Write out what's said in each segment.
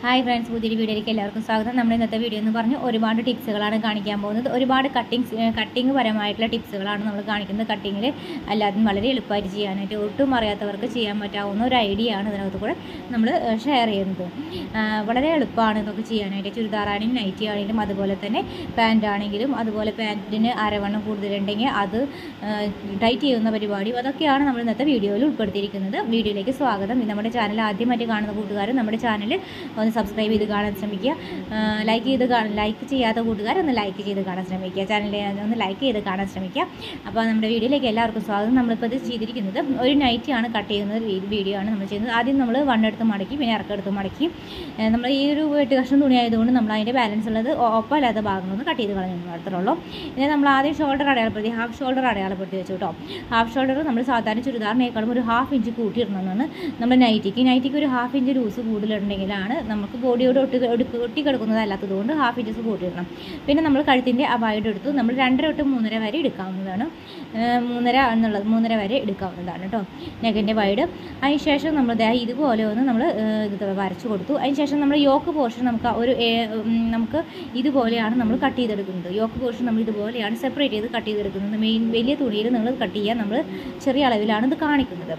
Hi friends പുതിയൊരു വീഡിയോയിലേക്ക് എല്ലാവർക്കും സ്വാഗതം നമ്മുടെ ഇന്നത്തെ വീഡിയോ എന്ന് പറഞ്ഞ് ഒരുപാട് ടിപ്സുകളാണ് കാണിക്കാൻ പോകുന്നത് ഒരുപാട് കട്ടിങ്സ് കട്ടിങ് പരമായിട്ടുള്ള ടിപ്സുകളാണ് നമ്മൾ കാണിക്കുന്നത് കട്ടിങ്ങിൽ അല്ലാതെ വളരെ എളുപ്പമായിട്ട് ചെയ്യാനായിട്ട് ഒട്ടും അറിയാത്തവർക്ക് ചെയ്യാൻ പറ്റാവുന്ന ഒരു ഐഡിയ ആണ് ഇതിനകത്ത് കൂടെ നമ്മൾ ഷെയർ ചെയ്യുന്നത് ആ, വളരെ എളുപ്പമാണ് ഇതൊക്കെ ചെയ്യാനായിട്ട് ചുരിദാറാണെങ്കിലും നൈറ്റി ആണെങ്കിലും അതുപോലെ തന്നെ പാൻ്റ് ആണെങ്കിലും അതുപോലെ പാൻറ്റിന് അരവണ്ണം കൂടുതലുണ്ടെങ്കിൽ അത് ടൈറ്റ് ചെയ്യുന്ന പരിപാടിയും അതൊക്കെയാണ് നമ്മൾ ഇന്നത്തെ വീഡിയോയിൽ ഉൾപ്പെടുത്തിയിരിക്കുന്നത് വീഡിയോയിലേക്ക് സ്വാഗതം ഇത് നമ്മുടെ ചാനൽ ആദ്യമായിട്ട് കാണുന്ന കൂട്ടുകാർ നമ്മുടെ ചാനൽ ഒന്ന് സബ്സ്ക്രൈബ് ചെയ്ത് കാണാൻ ശ്രമിക്കുക ലൈക്ക് ചെയ്ത് കാണാൻ ലൈക്ക് ചെയ്യാത്ത കൂട്ടുകാർ ഒന്ന് ലൈക്ക് ചെയ്ത് കാണാൻ ശ്രമിക്കുക ചാനലിൽ ഒന്ന് ലൈക്ക് ചെയ്ത് കാണാൻ ശ്രമിക്കുക അപ്പോൾ നമ്മുടെ വീഡിയോയിലേക്ക് എല്ലാവർക്കും സ്വാഗതം നമ്മളിപ്പോൾ ഇത് ചെയ്തിരിക്കുന്നത് ഒരു നൈറ്റിയാണ് കട്ട് ചെയ്യുന്ന ഒരു വീഡിയോ ആണ് നമ്മൾ ചെയ്യുന്നത് ആദ്യം നമ്മൾ വണ്ണെടുത്ത് മടക്കി പിന്നെ ഇറക്കെടുത്ത് മടക്കി ഏഹ് നമ്മൾ ഈ ഒരു വെട്ട് കഷ്ണം തുണി ആയതുകൊണ്ട് നമ്മൾ അതിൻ്റെ ബാലൻസ് ഉള്ളത് ഒ- ഒപ്പമല്ലാത്ത ഭാഗങ്ങളൊന്ന് കട്ട് ചെയ്ത് കളഞ്ഞു അത്രേ ഉള്ളൂ പിന്നെ നമ്മൾ ആദ്യം ഷോൾഡർ അടയാളപ്പെടുത്തി ഹാഫ് ഷോൾഡർ അടയാളപ്പെടുത്തി വെച്ചു കേട്ടോ ഹാഫ് ഷോൾഡർ നമ്മൾ സാധാരണ ചുരിദാറിനേക്കാളും ഒരു ഹാഫ് ഇഞ്ച് കൂട്ടിയിടണമെന്നാണ് നമ്മൾ നൈറ്റിക്ക് നൈറ്റിക്ക് ഒരു ഹാഫ് ഇഞ്ച് ലൂസ് കൂടുതലുണ്ടെങ്കിലാണ് നമുക്ക് ബോഡിയോട് ഒട്ടി ഒട്ടി- ഒട്ടിക്കിടക്കുന്നതല്ലാത്തത് കൊണ്ട് ഹാഫ് ഇഞ്ചസ് കൂട്ടിയിടണം പിന്നെ നമ്മൾ കഴുത്തിൻ്റെ ആ വൈഡ് എടുത്തു നമ്മൾ രണ്ടര തൊട്ട് മൂന്നര വരെ എടുക്കാവുന്നതാണ് ഏഹ് മൂന്നര എന്നുള്ളത് മൂന്നര വരെ എടുക്കാവുന്നതാണ് കേട്ടോ നെഗിൻ്റെ വൈഡ് അതിന് ശേഷം നമ്മൾ ദേ ഇതുപോലെ ഒന്ന് നമ്മൾ ഇത് വരച്ചു കൊടുത്തു അതിന് ശേഷം നമ്മൾ യോക്ക് പോർഷൻ നമുക്ക് ആ ഒരു ഏ- ഉം, നമുക്ക് ഇതുപോലെയാണ് നമ്മൾ കട്ട് ചെയ്തെടുക്കുന്നത് യോക്ക് പോർഷൻ നമ്മൾ ഇതുപോലെയാണ് സെപ്പറേറ്റ് ചെയ്ത് കട്ട് ചെയ്തെടുക്കുന്നത് മെയിൻ വലിയ തുണിയിൽ നിങ്ങൾ കട്ട് ചെയ്യാൻ നമ്മൾ ചെറിയ അളവിലാണ് ഇത് കാണിക്കുന്നത്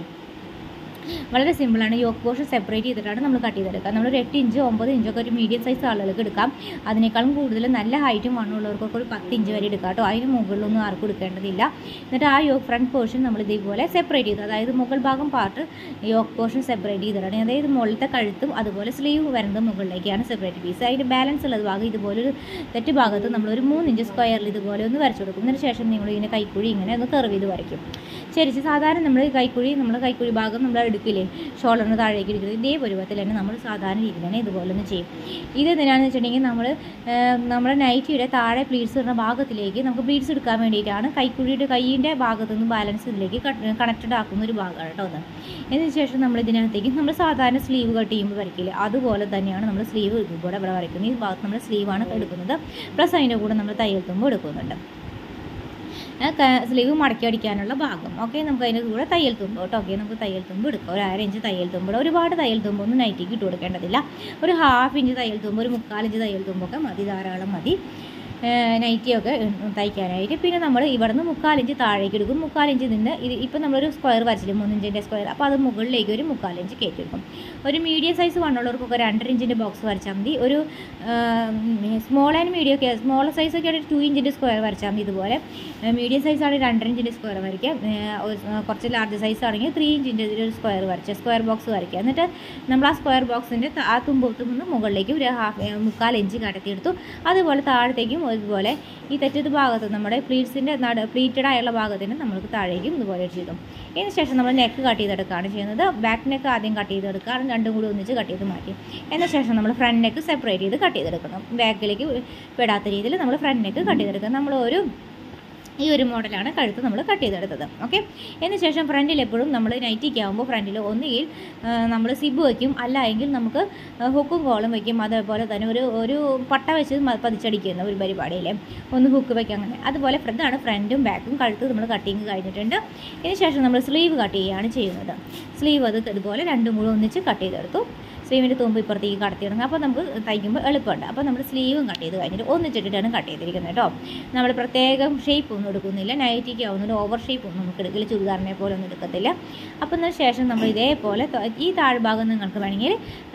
വളരെ സിമ്പിളാണ് യോക്ക് പോർഷൻ സെപ്പറേറ്റ് ചെയ്തിട്ടാണ് നമ്മൾ കട്ട് ചെയ്തെടുക്കുക നമ്മൾ ഒരു എട്ട് ഇഞ്ച് ഒമ്പത് ഇഞ്ചൊക്കെ ഒരു മീഡിയം സൈസ് ആളുകൾക്ക് എടുക്കാം അതിനേക്കാളും കൂടുതൽ നല്ല ഹൈറ്റും വണ്ണമുള്ളവർക്കൊക്കെ ഒരു പത്ത് ഇഞ്ച് വരെ എടുക്കാം കേട്ടോ അതിന് മുകളിലൊന്നും ആർക്കും എടുക്കേണ്ടതില്ല എന്നിട്ട് ആ യോക്ക് ഫ്രണ്ട് പോർഷൻ നമ്മൾ ഇതേപോലെ സെപ്പറേറ്റ് ചെയ്തു അതായത് മുകൾ ഭാഗം പാർട്ട് യോക്ക് പോർഷൻ സെപ്പറേറ്റ് ചെയ്തിട്ടാണ് അതായത് മുകളിലത്തെ കഴുത്തും അതുപോലെ സ്ലീവ് വരുന്നത് മുകളിലേക്കാണ് സെപ്പറേറ്റ് പീസ് അതിൻ്റെ ബാലൻസ് ഉള്ളത് ഭാഗം ഇതുപോലെ ഒരു തെറ്റ് ഭാഗത്ത് നമ്മളൊരു മൂന്ന് ഇഞ്ച് സ്ക്വയറിൽ ഇതുപോലെ ഒന്ന് വരച്ചു കൊടുക്കും അതിന് ശേഷം നിങ്ങൾ ഇതിനെ കൈക്കുഴി ഇങ്ങനെ ഒന്ന് കർവ് ചെയ്ത് വരയ്ക്കും ശരി സാധാരണ നമ്മൾ കൈക്കുഴി നമ്മൾ കൈക്കുഴി ഭാഗം നമ്മൾ എടുക്കില്ലേ ഷോൾഡറിന് താഴേക്ക് എടുക്കുന്നത് ഇതേ പരുവത്തിൽ തന്നെ നമ്മൾ സാധാരണ രീതിയിൽ തന്നെ ഇതുപോലെ ഒന്ന് ചെയ്യും ഇത് എന്തിനാണെന്ന് വെച്ചിട്ടുണ്ടെങ്കിൽ നമ്മൾ നമ്മുടെ നൈറ്റിയുടെ താഴെ പ്ലീറ്റ്സ് ഇടുന്ന ഭാഗത്തിലേക്ക് നമുക്ക് പ്ലീറ്റ്സ് എടുക്കാൻ വേണ്ടിയിട്ടാണ് കൈക്കുഴിയുടെ കൈയിൻ്റെ ഭാഗത്തു നിന്ന് ബാലൻസ് ഇതിലേക്ക് കണക്റ്റഡ് ആക്കുന്ന ഒരു ഭാഗമാണ് കേട്ടോ അത് അതിന് ശേഷം നമ്മൾ ഇതിനകത്തേക്ക് നമ്മൾ സാധാരണ സ്ലീവ് കട്ട് ചെയ്യുമ്പോൾ വരയ്ക്കില്ല അതുപോലെ തന്നെയാണ് നമ്മൾ സ്ലീവ് ഇതുപോലെ ഇവിടെ വരയ്ക്കുന്നത് ഈ ഭാഗത്ത് നമ്മൾ സ്ലീവാണ് എടുക്കുന്നത് പ്ലസ് അതിൻ്റെ കൂടെ നമ്മൾ തയ്യൽ തുമ്പ് എടുക്കുന്നുണ്ട് സ്ലീവ് മടക്കി അടിക്കാനുള്ള ഭാഗം ഓക്കെ നമുക്ക് അതിൻ്റെ കൂടെ തയ്യൽ തുമ്പ് കേട്ടോ ഓക്കെ നമുക്ക് തയ്യൽ തുമ്പ് എടുക്കാം ഒരു അര ഇഞ്ച് തയ്യൽ തുമ്പ് ഇടാം. ഒരുപാട് തയ്യൽ തുമ്പൊന്നും നൈറ്റിക്ക് ഇട്ട് കൊടുക്കേണ്ടതില്ല ഒരു ഹാഫ് ഇഞ്ച് തയ്യൽ തുമ്പ് ഒരു മുക്കാൽ ഇഞ്ച് തയ്യൽ തുമ്പൊക്കെ മതി ധാരാളം മതി നൈറ്റിയൊക്കെ തയ്ക്കാനായിട്ട് പിന്നെ നമ്മൾ ഇവിടുന്ന് മുക്കാലിഞ്ച് താഴേക്ക് എടുക്കും മുക്കാലിഞ്ച് നിന്ന് ഇത് ഇപ്പം നമ്മളൊരു സ്ക്വയർ വരച്ചില്ല മൂന്നിഞ്ചിൻ്റെ സ്ക്വയർ അപ്പോൾ അത് മുകളിലേക്ക് ഒരു മുക്കാലിഞ്ച് കയറ്റി എടുക്കും ഒരു മീഡിയം സൈസ് വണ്ണുള്ളവർക്കൊക്കെ രണ്ടര ഇഞ്ചിൻ്റെ ബോക്സ് വരച്ചാൽ മതി ഒരു സ്മോൾ ആൻഡ് മീഡിയം ഒക്കെ സ്മോൾ സൈസ് ഒക്കെ ആണെങ്കിൽ ടു ഇഞ്ചിൻ്റെ സ്ക്വയർ വരച്ചാൽ മതി ഇതുപോലെ മീഡിയം സൈസ് ആണെങ്കിൽ രണ്ടര ഇഞ്ചിൻ്റെ സ്ക്വയർ വരയ്ക്കാം ഏഹ് ഒരു, ഏഹ് കുറച്ച് ലാർജ് സൈസ് ആണെങ്കിൽ ത്രീ ഇഞ്ചിൻ്റെ ഒരു സ്ക്വയർ വരച്ച സ്ക്വയർ ബോക്സ് വരയ്ക്കുക എന്നിട്ട് നമ്മൾ ആ സ്ക്വയർ ബോക്സിൻ്റെ ആ തുമ്പത്ത് നിന്ന് മുകളിലേക്ക് ഒരു ഹാഫ് മുക്കാൽ ഇഞ്ച് കടത്തിയെടുത്തു അതുപോലെ താഴത്തേക്കും ഇതുപോലെ ഈ തെറ്റത്ത് ഭാഗത്ത് നമ്മുടെ പ്ലീറ്റ്സിൻ്റെ നട പ്ലീറ്റഡ് ആയുള്ള ഭാഗത്തിന് നമ്മൾക്ക് താഴേക്കും ഇതുപോലെ ചെയ്തു ഇതിന് ശേഷം നമ്മൾ നെക്ക് കട്ട് ചെയ്തെടുക്കുകയാണ് ചെയ്യുന്നത് ബാക്ക് നെക്ക് ആദ്യം കട്ട് ചെയ്തെടുക്കുക രണ്ടും കൂടി ഒന്നിച്ച് കട്ട് ചെയ്ത് മാറ്റി അതിന് ശേഷം നമ്മൾ ഫ്രണ്ട് നെക്ക് സെപ്പറേറ്റ് ചെയ്ത് കട്ട് ചെയ്തെടുക്കണം ബാക്കിലേക്ക് പെടാത്ത രീതിയിൽ നമ്മൾ ഫ്രണ്ട് നെക്ക് കട്ട് ചെയ്തെടുക്കുക നമ്മൾ ഒരു ഈ ഒരു മോഡലാണ് കഴുത്ത് നമ്മൾ കട്ട് ചെയ്തെടുത്തത് ഓക്കെ അതിന് ശേഷം ഫ്രണ്ടിൽ എപ്പോഴും നമ്മൾ നൈറ്റിക്ക് ആകുമ്പോൾ ഫ്രണ്ടിൽ ഒന്നുകിൽ നമ്മൾ സിബ് വയ്ക്കും അല്ല എങ്കിൽ നമുക്ക് ഹുക്കും കോളും വയ്ക്കും അതേപോലെ തന്നെ ഒരു ഒരു പട്ട വെച്ച് മ- പതിച്ചടിക്കുന്ന ഒരു പരിപാടിയില്ലേ ഒന്ന് ഹുക്ക് വയ്ക്കും അങ്ങനെ അതുപോലെ ഇതാണ് ഫ്രണ്ടും ബാക്കും കഴുത്ത് നമ്മൾ കട്ടിങ് കഴിഞ്ഞിട്ടുണ്ട് ഇതിന് ശേഷം നമ്മൾ സ്ലീവ് കട്ട് ചെയ്യുകയാണ് ചെയ്യുന്നത് സ്ലീവ് അത് ഇതുപോലെ രണ്ടും കൂടെ ഒന്നിച്ച് കട്ട് ചെയ്തെടുത്തു സ്ലീവിൻ്റെ തുമ്പ് ഇപ്പുറത്തേക്ക് കടത്തിയിടുന്നത് അപ്പോൾ നമുക്ക് തയ്ക്കുമ്പോൾ എളുപ്പമുണ്ട് അപ്പോൾ നമ്മൾ സ്ലീവും കട്ട് ചെയ്ത് കഴിഞ്ഞിട്ട് ഒന്നിച്ചിട്ടിട്ടാണ് കട്ട് ചെയ്തിരിക്കുന്നത് കേട്ടോ നമ്മൾ പ്രത്യേകം ഷേപ്പ് ഒന്നും എടുക്കുന്നില്ല നൈറ്റിക്ക് ആവുന്നൊരു ഓവർ ഷേപ്പ് ഒന്നും നമുക്ക് എടുക്കില്ല ചുരിദാറിനെ പോലെ ഒന്നും എടുക്കത്തില്ല അപ്പം അതിന് ശേഷം നമ്മൾ ഇതേപോലെ ത- ഈ താഴ്ഭാഗം നിങ്ങൾക്ക് വേണമെങ്കിൽ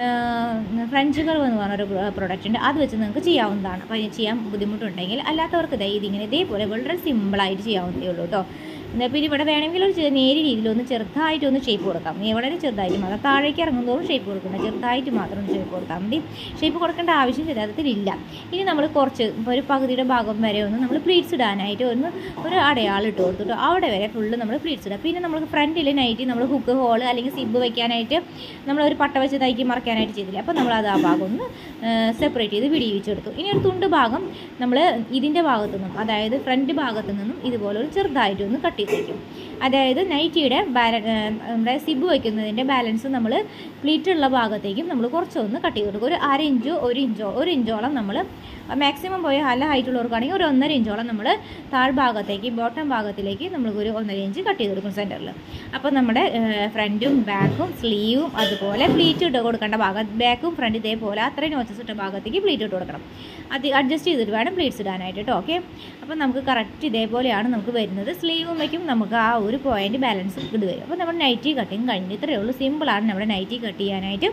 ഫ്രഞ്ച് കർവ് എന്ന് പറഞ്ഞൊരു പ്രൊഡക്റ്റ് ഉണ്ട് അത് വെച്ച് നിങ്ങൾക്ക് ചെയ്യാവുന്നതാണ് അപ്പോൾ അതിന് ചെയ്യാൻ ബുദ്ധിമുട്ടുണ്ടെങ്കിൽ അല്ലാത്തവർക്ക് ദേ ഇതിങ്ങനെ ഇതേപോലെ വളരെ സിമ്പിളായിട്ട് ചെയ്യാവുന്നതേ ഉള്ളൂ കേട്ടോ എന്നാൽ പിന്നെ ഇവിടെ വേണമെങ്കിൽ ഒരു ചെ- നേരിയ രീതിയിൽ ഒന്ന് ചെറുതായിട്ട് ഒന്ന് ഷേപ്പ് കൊടുക്കാം നീ വളരെ ചെറുതായിട്ട് മാത്രം താഴേക്ക് ഇറങ്ങുന്നതോറും ഷേപ്പ് കൊടുക്കണം ചെറുതായിട്ട് മാത്രം ഷേപ്പ് കൊടുത്താൽ മതി ഷേപ്പ് കൊടുക്കേണ്ട ആവശ്യം യഥാർത്ഥത്തിലില്ല ഇനി നമ്മൾ കുറച്ച് ഇപ്പോൾ ഒരു പകുതിയുടെ ഭാഗം വരെ ഒന്ന് നമ്മൾ പ്ലീറ്റ്സ് ഇടാനായിട്ട് ഒന്ന് ഒരു അടയാളം ഇട്ട് കൊടുത്തിട്ട് അവിടെ വരെ ഫുള്ള് നമ്മൾ പ്ലീറ്റ്സ് ഇടുക പിന്നെ നമ്മൾ ഫ്രണ്ടിൽ നൈറ്റ് നമ്മൾ ഹുക്ക് ഹോൾ അല്ലെങ്കിൽ സിബ് വെക്കാനായിട്ട് നമ്മൾ ഒരു പട്ട വെച്ച് തയ്ക്കി മറക്കാനായിട്ട് ചെയ്തില്ല അപ്പോൾ നമ്മൾ അത് ആ ഭാഗം ഒന്ന് സെപ്പറേറ്റ് ചെയ്ത് വിടിയിച്ചെടുത്തു ഇനി ഒരു തുണ്ട് ഭാഗം നമ്മൾ ഇതിൻ്റെ ഭാഗത്തു നിന്നും അതായത് ഫ്രണ്ട് ഭാഗത്തു നിന്നും ഇതുപോലെ ഒരു ചെറുതായിട്ട് ഒന്ന് കട്ട് ചെയ്ത് വയ്ക്കും അതായത് നൈറ്റിയുടെ ബാല നമ്മുടെ സിബ് വയ്ക്കുന്നതിൻ്റെ ബാലൻസ് നമ്മൾ പ്ലീറ്റ് ഉള്ള ഭാഗത്തേക്കും നമ്മൾ കുറച്ചൊന്ന് കട്ട് ചെയ്ത് കൊടുക്കും ഒരു അര ഇഞ്ചോ ഒരു ഇഞ്ചോ ഒരു ഇഞ്ചോളം നമ്മൾ മാക്സിമം പോയ നല്ല ഹൈറ്റ് ഉള്ളവർക്കാണെങ്കിൽ ഒരു ഒന്നര ഇഞ്ചോളം നമ്മൾ താഴ്ഭാഗത്തേക്ക് ബോട്ടം ഭാഗത്തിലേക്ക് നമ്മൾ ഒരു ഒന്നര ഇഞ്ച് കട്ട് ചെയ്ത് കൊടുക്കും സെൻറ്ററിൽ അപ്പോൾ നമ്മുടെ ഫ്രണ്ടും ബാക്കും സ്ലീവും അതുപോലെ പ്ലീറ്റ് ഇട്ട് കൊടുക്കേണ്ട ഭാഗം ബാക്കും ഫ്രണ്ട് ഇതേപോലെ അത്രയും നോച്ചസ് ഇട്ട ഭാഗത്തേക്ക് പ്ലീറ്റ് ഇട്ട് കൊടുക്കണം അത് അഡ്ജസ്റ്റ് ചെയ്തിട്ട് വേണം പ്ലീറ്റ്സ് ഇടാനായിട്ട് കേട്ടോ ഓക്കെ അപ്പോൾ നമുക്ക് കറക്റ്റ് ഇതേപോലെയാണ് നമുക്ക് വരുന്നത് സ്ലീവും വയ്ക്കും നമുക്ക് ആ ഒരു പോയിന്റ് ബാലൻസ് ഇട്ട് വരും അപ്പോൾ നമ്മുടെ നൈറ്റി കട്ടിങ് കഴിഞ്ഞ് ഇത്രയേ ഉള്ളൂ സിമ്പിളാണ് നമ്മുടെ നൈറ്റി കട്ട് ചെയ്യാനായിട്ട്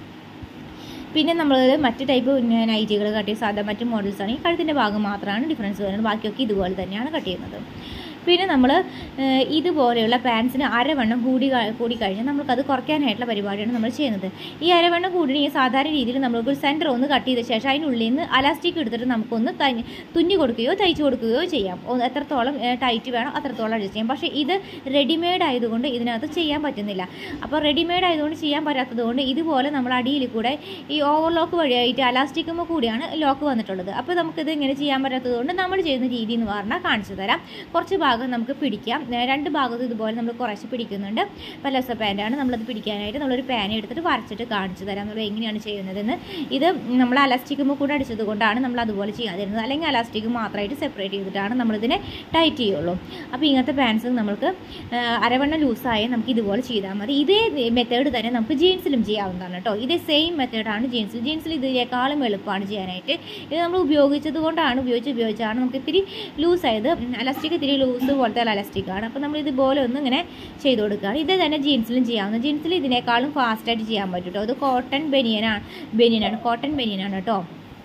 പിന്നെ നമ്മൾ മറ്റ് ടൈപ്പ് നൈറ്റികൾ കട്ട് ചെയ്യും സാധാ മറ്റ് മോഡൽസ് ആണ് ഈ കഴുത്തിൻ്റെ ഭാഗം മാത്രമാണ് ഡിഫറൻസ് വരുന്നത് ബാക്കിയൊക്കെ ഇതുപോലെ തന്നെയാണ് കട്ട് ചെയ്യുന്നത് പിന്നെ നമ്മൾ ഇതുപോലെയുള്ള പാൻസിന് അരവണ്ണം കൂടി ക- കൂടി കഴിഞ്ഞാൽ നമുക്കത് കുറയ്ക്കാനായിട്ടുള്ള പരിപാടിയാണ് നമ്മൾ ചെയ്യുന്നത് ഈ അരവണ്ണം കൂടി ഈ സാധാരണ രീതിയിൽ നമ്മൾക്ക് സെൻറ്റർ ഒന്ന് കട്ട് ചെയ്ത ശേഷം അതിനുള്ളിൽ നിന്ന് അലാസ്റ്റിക് എടുത്തിട്ട് നമുക്കൊന്ന് തഞ്ഞ് തുന്നി കൊടുക്കുകയോ തയ്ച്ച് കൊടുക്കുകയോ ചെയ്യാം ഒന്ന് എത്രത്തോളം ടൈറ്റ് വേണം അത്രത്തോളം അഡ്ജസ്റ്റ് ചെയ്യാം പക്ഷേ ഇത് റെഡിമെയ്ഡ് ആയതുകൊണ്ട് ഇതിനകത്ത് ചെയ്യാൻ പറ്റുന്നില്ല അപ്പോൾ റെഡിമെയ്ഡ് ആയതുകൊണ്ട് ചെയ്യാൻ പറ്റാത്തത് കൊണ്ട് ഇതുപോലെ നമ്മൾ അടിയിൽ കൂടെ ഈ ഓവർലോക്ക് വഴിയായിട്ട് അലാസ്റ്റിക്കുമ്പോൾ കൂടിയാണ് ലോക്ക് വന്നിട്ടുള്ളത് അപ്പോൾ നമുക്കിത് ഇങ്ങനെ ചെയ്യാൻ പറ്റാത്തത് കൊണ്ട് നമ്മൾ ചെയ്യുന്ന രീതി എന്ന് പറഞ്ഞാൽ കാണിച്ചു തരാം കുറച്ച് ഭാഗം നമുക്ക് പിടിക്കാം ഏ, രണ്ട് ഭാഗത്തും ഇതുപോലെ നമ്മൾ കുറച്ച് പിടിക്കുന്നുണ്ട് പലസ പാൻ്റാണ് നമ്മളത് പിടിക്കാനായിട്ട് നമ്മളൊരു പാൻ എടുത്തിട്ട് വരച്ചിട്ട് കാണിച്ചു തരാം നമ്മൾ എങ്ങനെയാണ് ചെയ്യുന്നതെന്ന് ഇത് നമ്മൾ അലാസ്റ്റിക്കുമ്പോൾ കൂടെ അടിച്ചത് കൊണ്ടാണ് നമ്മൾ അതുപോലെ ചെയ്യാതിരുന്നത് അല്ലെങ്കിൽ അലാസ്റ്റിക് മാത്രമായിട്ട് സെപ്പറേറ്റ് ചെയ്തിട്ടാണ് നമ്മളിതിനെ ടൈറ്റ് ചെയ്യുള്ളൂ അപ്പോൾ ഇങ്ങനത്തെ പാൻസ് നമ്മൾക്ക് ആ, അരവണ്ണം ലൂസായി നമുക്ക് ഇതുപോലെ ചെയ്താൽ മതി ഇതേ മെത്തേഡ് തന്നെ നമുക്ക് ജീൻസിലും ചെയ്യാവുന്നതാണ് കേട്ടോ ഇതേ സെയിം മെത്തേഡാണ് ജീൻസിൽ ജീൻസിൽ ഇതിനേക്കാളും എളുപ്പമാണ് ചെയ്യാനായിട്ട് ഇത് നമ്മൾ ഉപയോഗിച്ചത് കൊണ്ടാണ് ഉപയോഗിച്ച് ഉപയോഗിച്ചാണ് നമുക്ക് ഇത്തിരി ലൂസായത് അലാസ്റ്റിക് ഇത്തിരി ലൂസ് പോലത്തെ അലാസ്റ്റിക് ആണ് അപ്പോൾ നമ്മൾ ഇതുപോലെ ഒന്ന് ഇങ്ങനെ ചെയ്ത് കൊടുക്കുകയാണ് ഇത് തന്നെ ജീൻസിലും ചെയ്യാവുന്ന ജീൻസിൽ ഇതിനേക്കാളും ഫാസ്റ്റായിട്ട് ചെയ്യാൻ പറ്റും കേട്ടോ ഇത് കോട്ടൺ ബനിയനാണ് ബനിയനാണ് കോട്ടൺ ബനിയനാണ് കേട്ടോ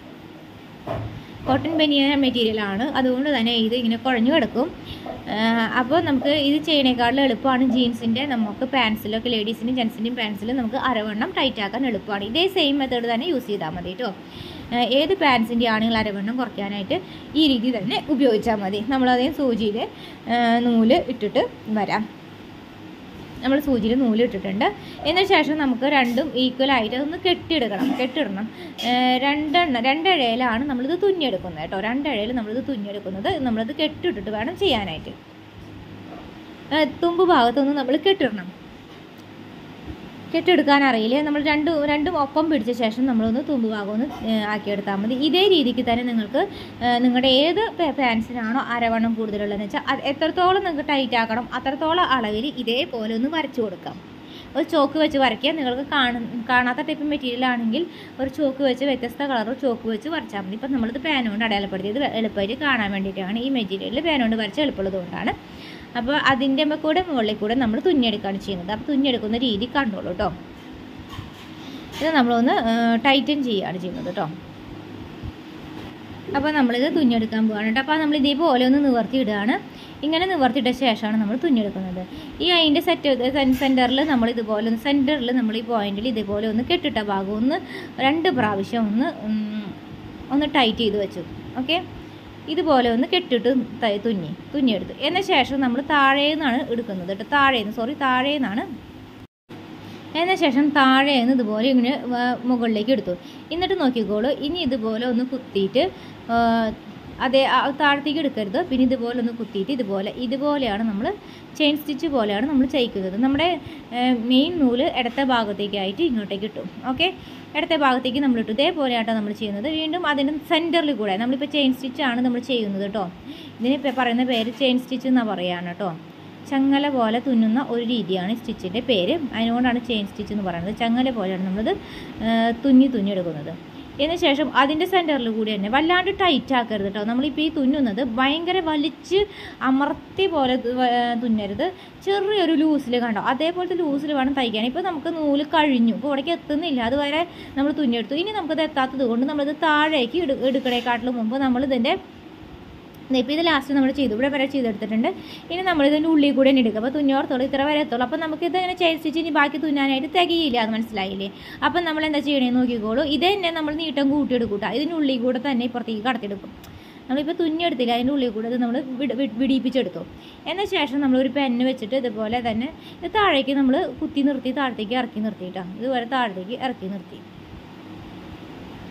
കോട്ടൺ ബനിയൻ മെറ്റീരിയലാണ് അതുകൊണ്ട് തന്നെ ഇത് ഇങ്ങനെ കുഴഞ്ഞു കിടക്കും അപ്പോൾ നമുക്ക് ഇത് ചെയ്യണേക്കാളും എളുപ്പമാണ് ജീൻസിൻ്റെ നമുക്ക് പാൻസിലൊക്കെ ലേഡീസിൻ്റെയും ജെൻസിൻ്റെയും പാൻസിലും നമുക്ക് അരവണ്ണം ടൈറ്റ് ആക്കാൻ എളുപ്പമാണ് ഇതേ സെയിം മെത്തേഡ് തന്നെ യൂസ് ചെയ്താൽ മതി കേട്ടോ ഏത് പാൻസിൻ്റെ ആണെങ്കിൽ അരവണ്ണം കുറയ്ക്കാനായിട്ട് ഈ രീതി തന്നെ ഉപയോഗിച്ചാൽ മതി നമ്മളതേ സൂചിയിൽ നൂല് ഇട്ടിട്ട് വരാം നമ്മൾ സൂചിയിൽ നൂല് ഇട്ടിട്ടുണ്ട് എന്നതിന് ശേഷം നമുക്ക് രണ്ടും ഈക്വൽ ആയിട്ട് അതൊന്ന് കെട്ടിയെടുക്കണം കെട്ടിടണം ഏഹ് രണ്ടെണ്ണം രണ്ടഴയിലാണ് നമ്മളിത് തുന്നിയെടുക്കുന്നത് കേട്ടോ രണ്ടഴയിൽ നമ്മളിത് തുന്നിയെടുക്കുന്നത് നമ്മളിത് കെട്ടിട്ടിട്ട് വേണം ചെയ്യാനായിട്ട് ഏഹ് തുമ്പ് ഭാഗത്തൊന്ന് നമ്മൾ കെട്ടിടണം കെട്ടിയെടുക്കാൻ അറിയില്ല നമ്മൾ രണ്ടും രണ്ടും ഒപ്പം പിടിച്ച ശേഷം നമ്മളൊന്ന് തുമ്പ് ഭാഗം ഒന്ന് ഏഹ് ആക്കിയെടുത്താൽ മതി ഇതേ രീതിക്ക് തന്നെ നിങ്ങൾക്ക് ഏഹ് നിങ്ങളുടെ ഏത് പേ- പാൻസിനാണോ അരവണ്ണം കൂടുതലുള്ളതെന്ന് വെച്ചാൽ അത് എത്രത്തോളം നിങ്ങൾക്ക് ടൈറ്റ് ആക്കണം അത്രത്തോളം അളവിൽ ഇതേപോലെ ഒന്ന് വരച്ചു കൊടുക്കാം ഒരു ചോക്ക് വെച്ച് വരയ്ക്കുക നിങ്ങൾക്ക് കാണു കാണാത്ത ടൈപ്പ് മെറ്റീരിയൽ ആണെങ്കിൽ ഒരു ചോക്ക് വെച്ച് വ്യത്യസ്ത കളർ ചോക്ക് വെച്ച് വരച്ചാൽ മതി ഇപ്പം നമ്മളിത് പാൻ കൊണ്ട് അടയാളപ്പെടുത്തിയത് എളുപ്പമായിട്ട് കാണാൻ വേണ്ടിയിട്ടാണ് ഈ മെറ്റീരിയൽ പാൻ കൊണ്ട് വരച്ച് എളുപ്പമുള്ളത് കൊണ്ടാണ് അപ്പോൾ അതിൻ്റെ കൂടെ മുകളിൽ കൂടെ നമ്മൾ തുന്നിയെടുക്കുകയാണ് ചെയ്യുന്നത് അപ്പോൾ തുന്നിയെടുക്കുന്ന രീതി കണ്ടോളൂ കേട്ടോ ഇത് നമ്മളൊന്ന് ടൈറ്റൻ ചെയ്യുകയാണ് ചെയ്യുന്നത് കേട്ടോ അപ്പോൾ നമ്മളിത് തുന്നിയെടുക്കാൻ പോവാണ് കേട്ടോ അപ്പോൾ നമ്മൾ ഇതേപോലെ ഒന്ന് നിവർത്തിയിടുകയാണ് ഇങ്ങനെ നിവർത്തിയിട്ട ശേഷമാണ് നമ്മൾ തുന്നിയെടുക്കുന്നത് ഈ അതിൻ്റെ സെറ്റ് സെൻറ്ററിൽ നമ്മൾ ഇതുപോലെ ഒന്ന് സെൻറ്ററിൽ നമ്മൾ ഈ പോയിന്റിൽ ഇതേപോലെ ഒന്ന് കെട്ടിട്ട ഭാഗം ഒന്ന് രണ്ട് പ്രാവശ്യം ഒന്ന് ഉം, ഒന്ന് ടൈറ്റ് ചെയ്ത് വെച്ചു ഓക്കെ ഇതുപോലെ ഒന്ന് കെട്ടിട്ട് ത- തുന്നി തുന്നിയെടുത്തു എന്ന ശേഷം നമ്മൾ താഴേന്നാണ് എടുക്കുന്നത് കേട്ടോ താഴേന്ന് സോറി താഴേന്നാണ് അതിന് ശേഷം താഴെ നിന്ന് ഇതുപോലെ ഇങ്ങനെ വ- മുകളിലേക്ക് എടുത്തു എന്നിട്ട് നോക്കിക്കോളൂ ഇനി ഇതുപോലെ ഒന്ന് കുത്തിയിട്ട് ആ, അതേ ആ താഴത്തേക്ക് എടുക്കരുത് പിന്നെ ഇതുപോലെ ഒന്ന് കുത്തിയിട്ട് ഇതുപോലെ ഇതുപോലെയാണ് നമ്മൾ ചെയിൻ സ്റ്റിച്ച് പോലെയാണ് നമ്മൾ ചെയ്യിക്കുന്നത് നമ്മുടെ മെയിൻ നൂല് ഇടത്തെ ഭാഗത്തേക്കായിട്ട് ഇങ്ങോട്ടേക്ക് ഇട്ടു ഓക്കെ ഇടത്തെ ഭാഗത്തേക്ക് നമ്മൾ ഇട്ടു ഇതേപോലെയാട്ടോ നമ്മൾ ചെയ്യുന്നത് വീണ്ടും അതിൻ്റെ സെൻറ്ററിൽ കൂടെ നമ്മളിപ്പോൾ ചെയിൻ സ്റ്റിച്ചാണ് നമ്മൾ ചെയ്യുന്നത് കേട്ടോ ഇതിന് ഇപ്പം പറയുന്ന പേര് ചെയിൻ സ്റ്റിച്ച് എന്നാണ് പറയുകയാണ് കേട്ടോ ചങ്ങല പോലെ തുന്നുന്ന ഒരു രീതിയാണ് സ്റ്റിച്ചിൻ്റെ പേര് അതിനുകൊണ്ടാണ് ചെയിൻ സ്റ്റിച്ച് എന്ന് പറയുന്നത് ചങ്ങല പോലെയാണ് നമ്മളത് ആ, തുന്നി തുന്നിയെടുക്കുന്നത് ഇതിന് ശേഷം അതിൻ്റെ സെൻറ്ററിൽ കൂടി തന്നെ വല്ലാണ്ട് ടൈറ്റ് ആക്കരുത് കേട്ടോ നമ്മളിപ്പോൾ ഈ തുന്നുന്നത് ഭയങ്കര വലിച്ച് അമർത്തി പോലെ തു- വ- തുന്നരുത് ചെറിയൊരു ലൂസിൽ കണ്ടോ അതേപോലത്തെ ലൂസിൽ വേണം തയ്ക്കാൻ ഇപ്പോൾ നമുക്ക് നൂല് കഴിഞ്ഞു ഇപ്പോൾ ഇവിടേക്ക് എത്തുന്നില്ല അതുവരെ നമ്മൾ തുന്നിയെടുത്തു ഇനി നമുക്കത് എത്താത്തത് കൊണ്ട് നമ്മളിത് താഴേക്ക് എടു എടുക്കണേക്കാട്ടിലും മുമ്പ് നമ്മളിതിൻ്റെ ഇപ്പോൾ ഇത് ലാസ്റ്റ് നമ്മൾ ചെയ്തു ഇവിടെ വരെ ചെയ്തെടുത്തിട്ടുണ്ട് ഇനി നമ്മൾ ഇതിൻ്റെ ഉള്ളിൽ കൂടെ തന്നെ എടുക്കുക അപ്പോൾ തുന്നിയോർത്തോളം ഇത്ര വരെ എത്തുള്ളൂ അപ്പോൾ നമുക്ക് ഇത് ഇങ്ങനെ ചെയ്ത് സ്റ്റിച്ച് ഇനി ബാക്കി തുന്നാനായിട്ട് തികയില്ല അത് മനസ്സിലായില്ലേ അപ്പം നമ്മൾ എന്താ ചെയ്യണേന്ന് നോക്കിക്കോളൂ ഇത് തന്നെ നമ്മൾ നീട്ടം കൂട്ടിയെടുക്കൂട്ട ഇതിൻ്റെ ഉള്ളിൽ കൂടെ തന്നെ ഇപ്പുറത്തേക്ക് കടത്തിയെടുക്കും നമ്മളിപ്പോൾ തുന്നിയെടുത്തില്ല അതിൻ്റെ ഉള്ളിൽ കൂടെ ഇത് നമ്മൾ വിട് വിട് വിടിയിപ്പിച്ചെടുത്തു എന്ന ശേഷം നമ്മൾ ഒരു പെന്ന് വെച്ചിട്ട് ഇതുപോലെ തന്നെ ഇത് താഴേക്ക് നമ്മൾ കുത്തി നിർത്തി താഴത്തേക്ക് ഇറക്കി നിർത്തിയിട്ടാണ് ഇതുപോലെ താഴത്തേക്ക് ഇറക്കി നിർത്തി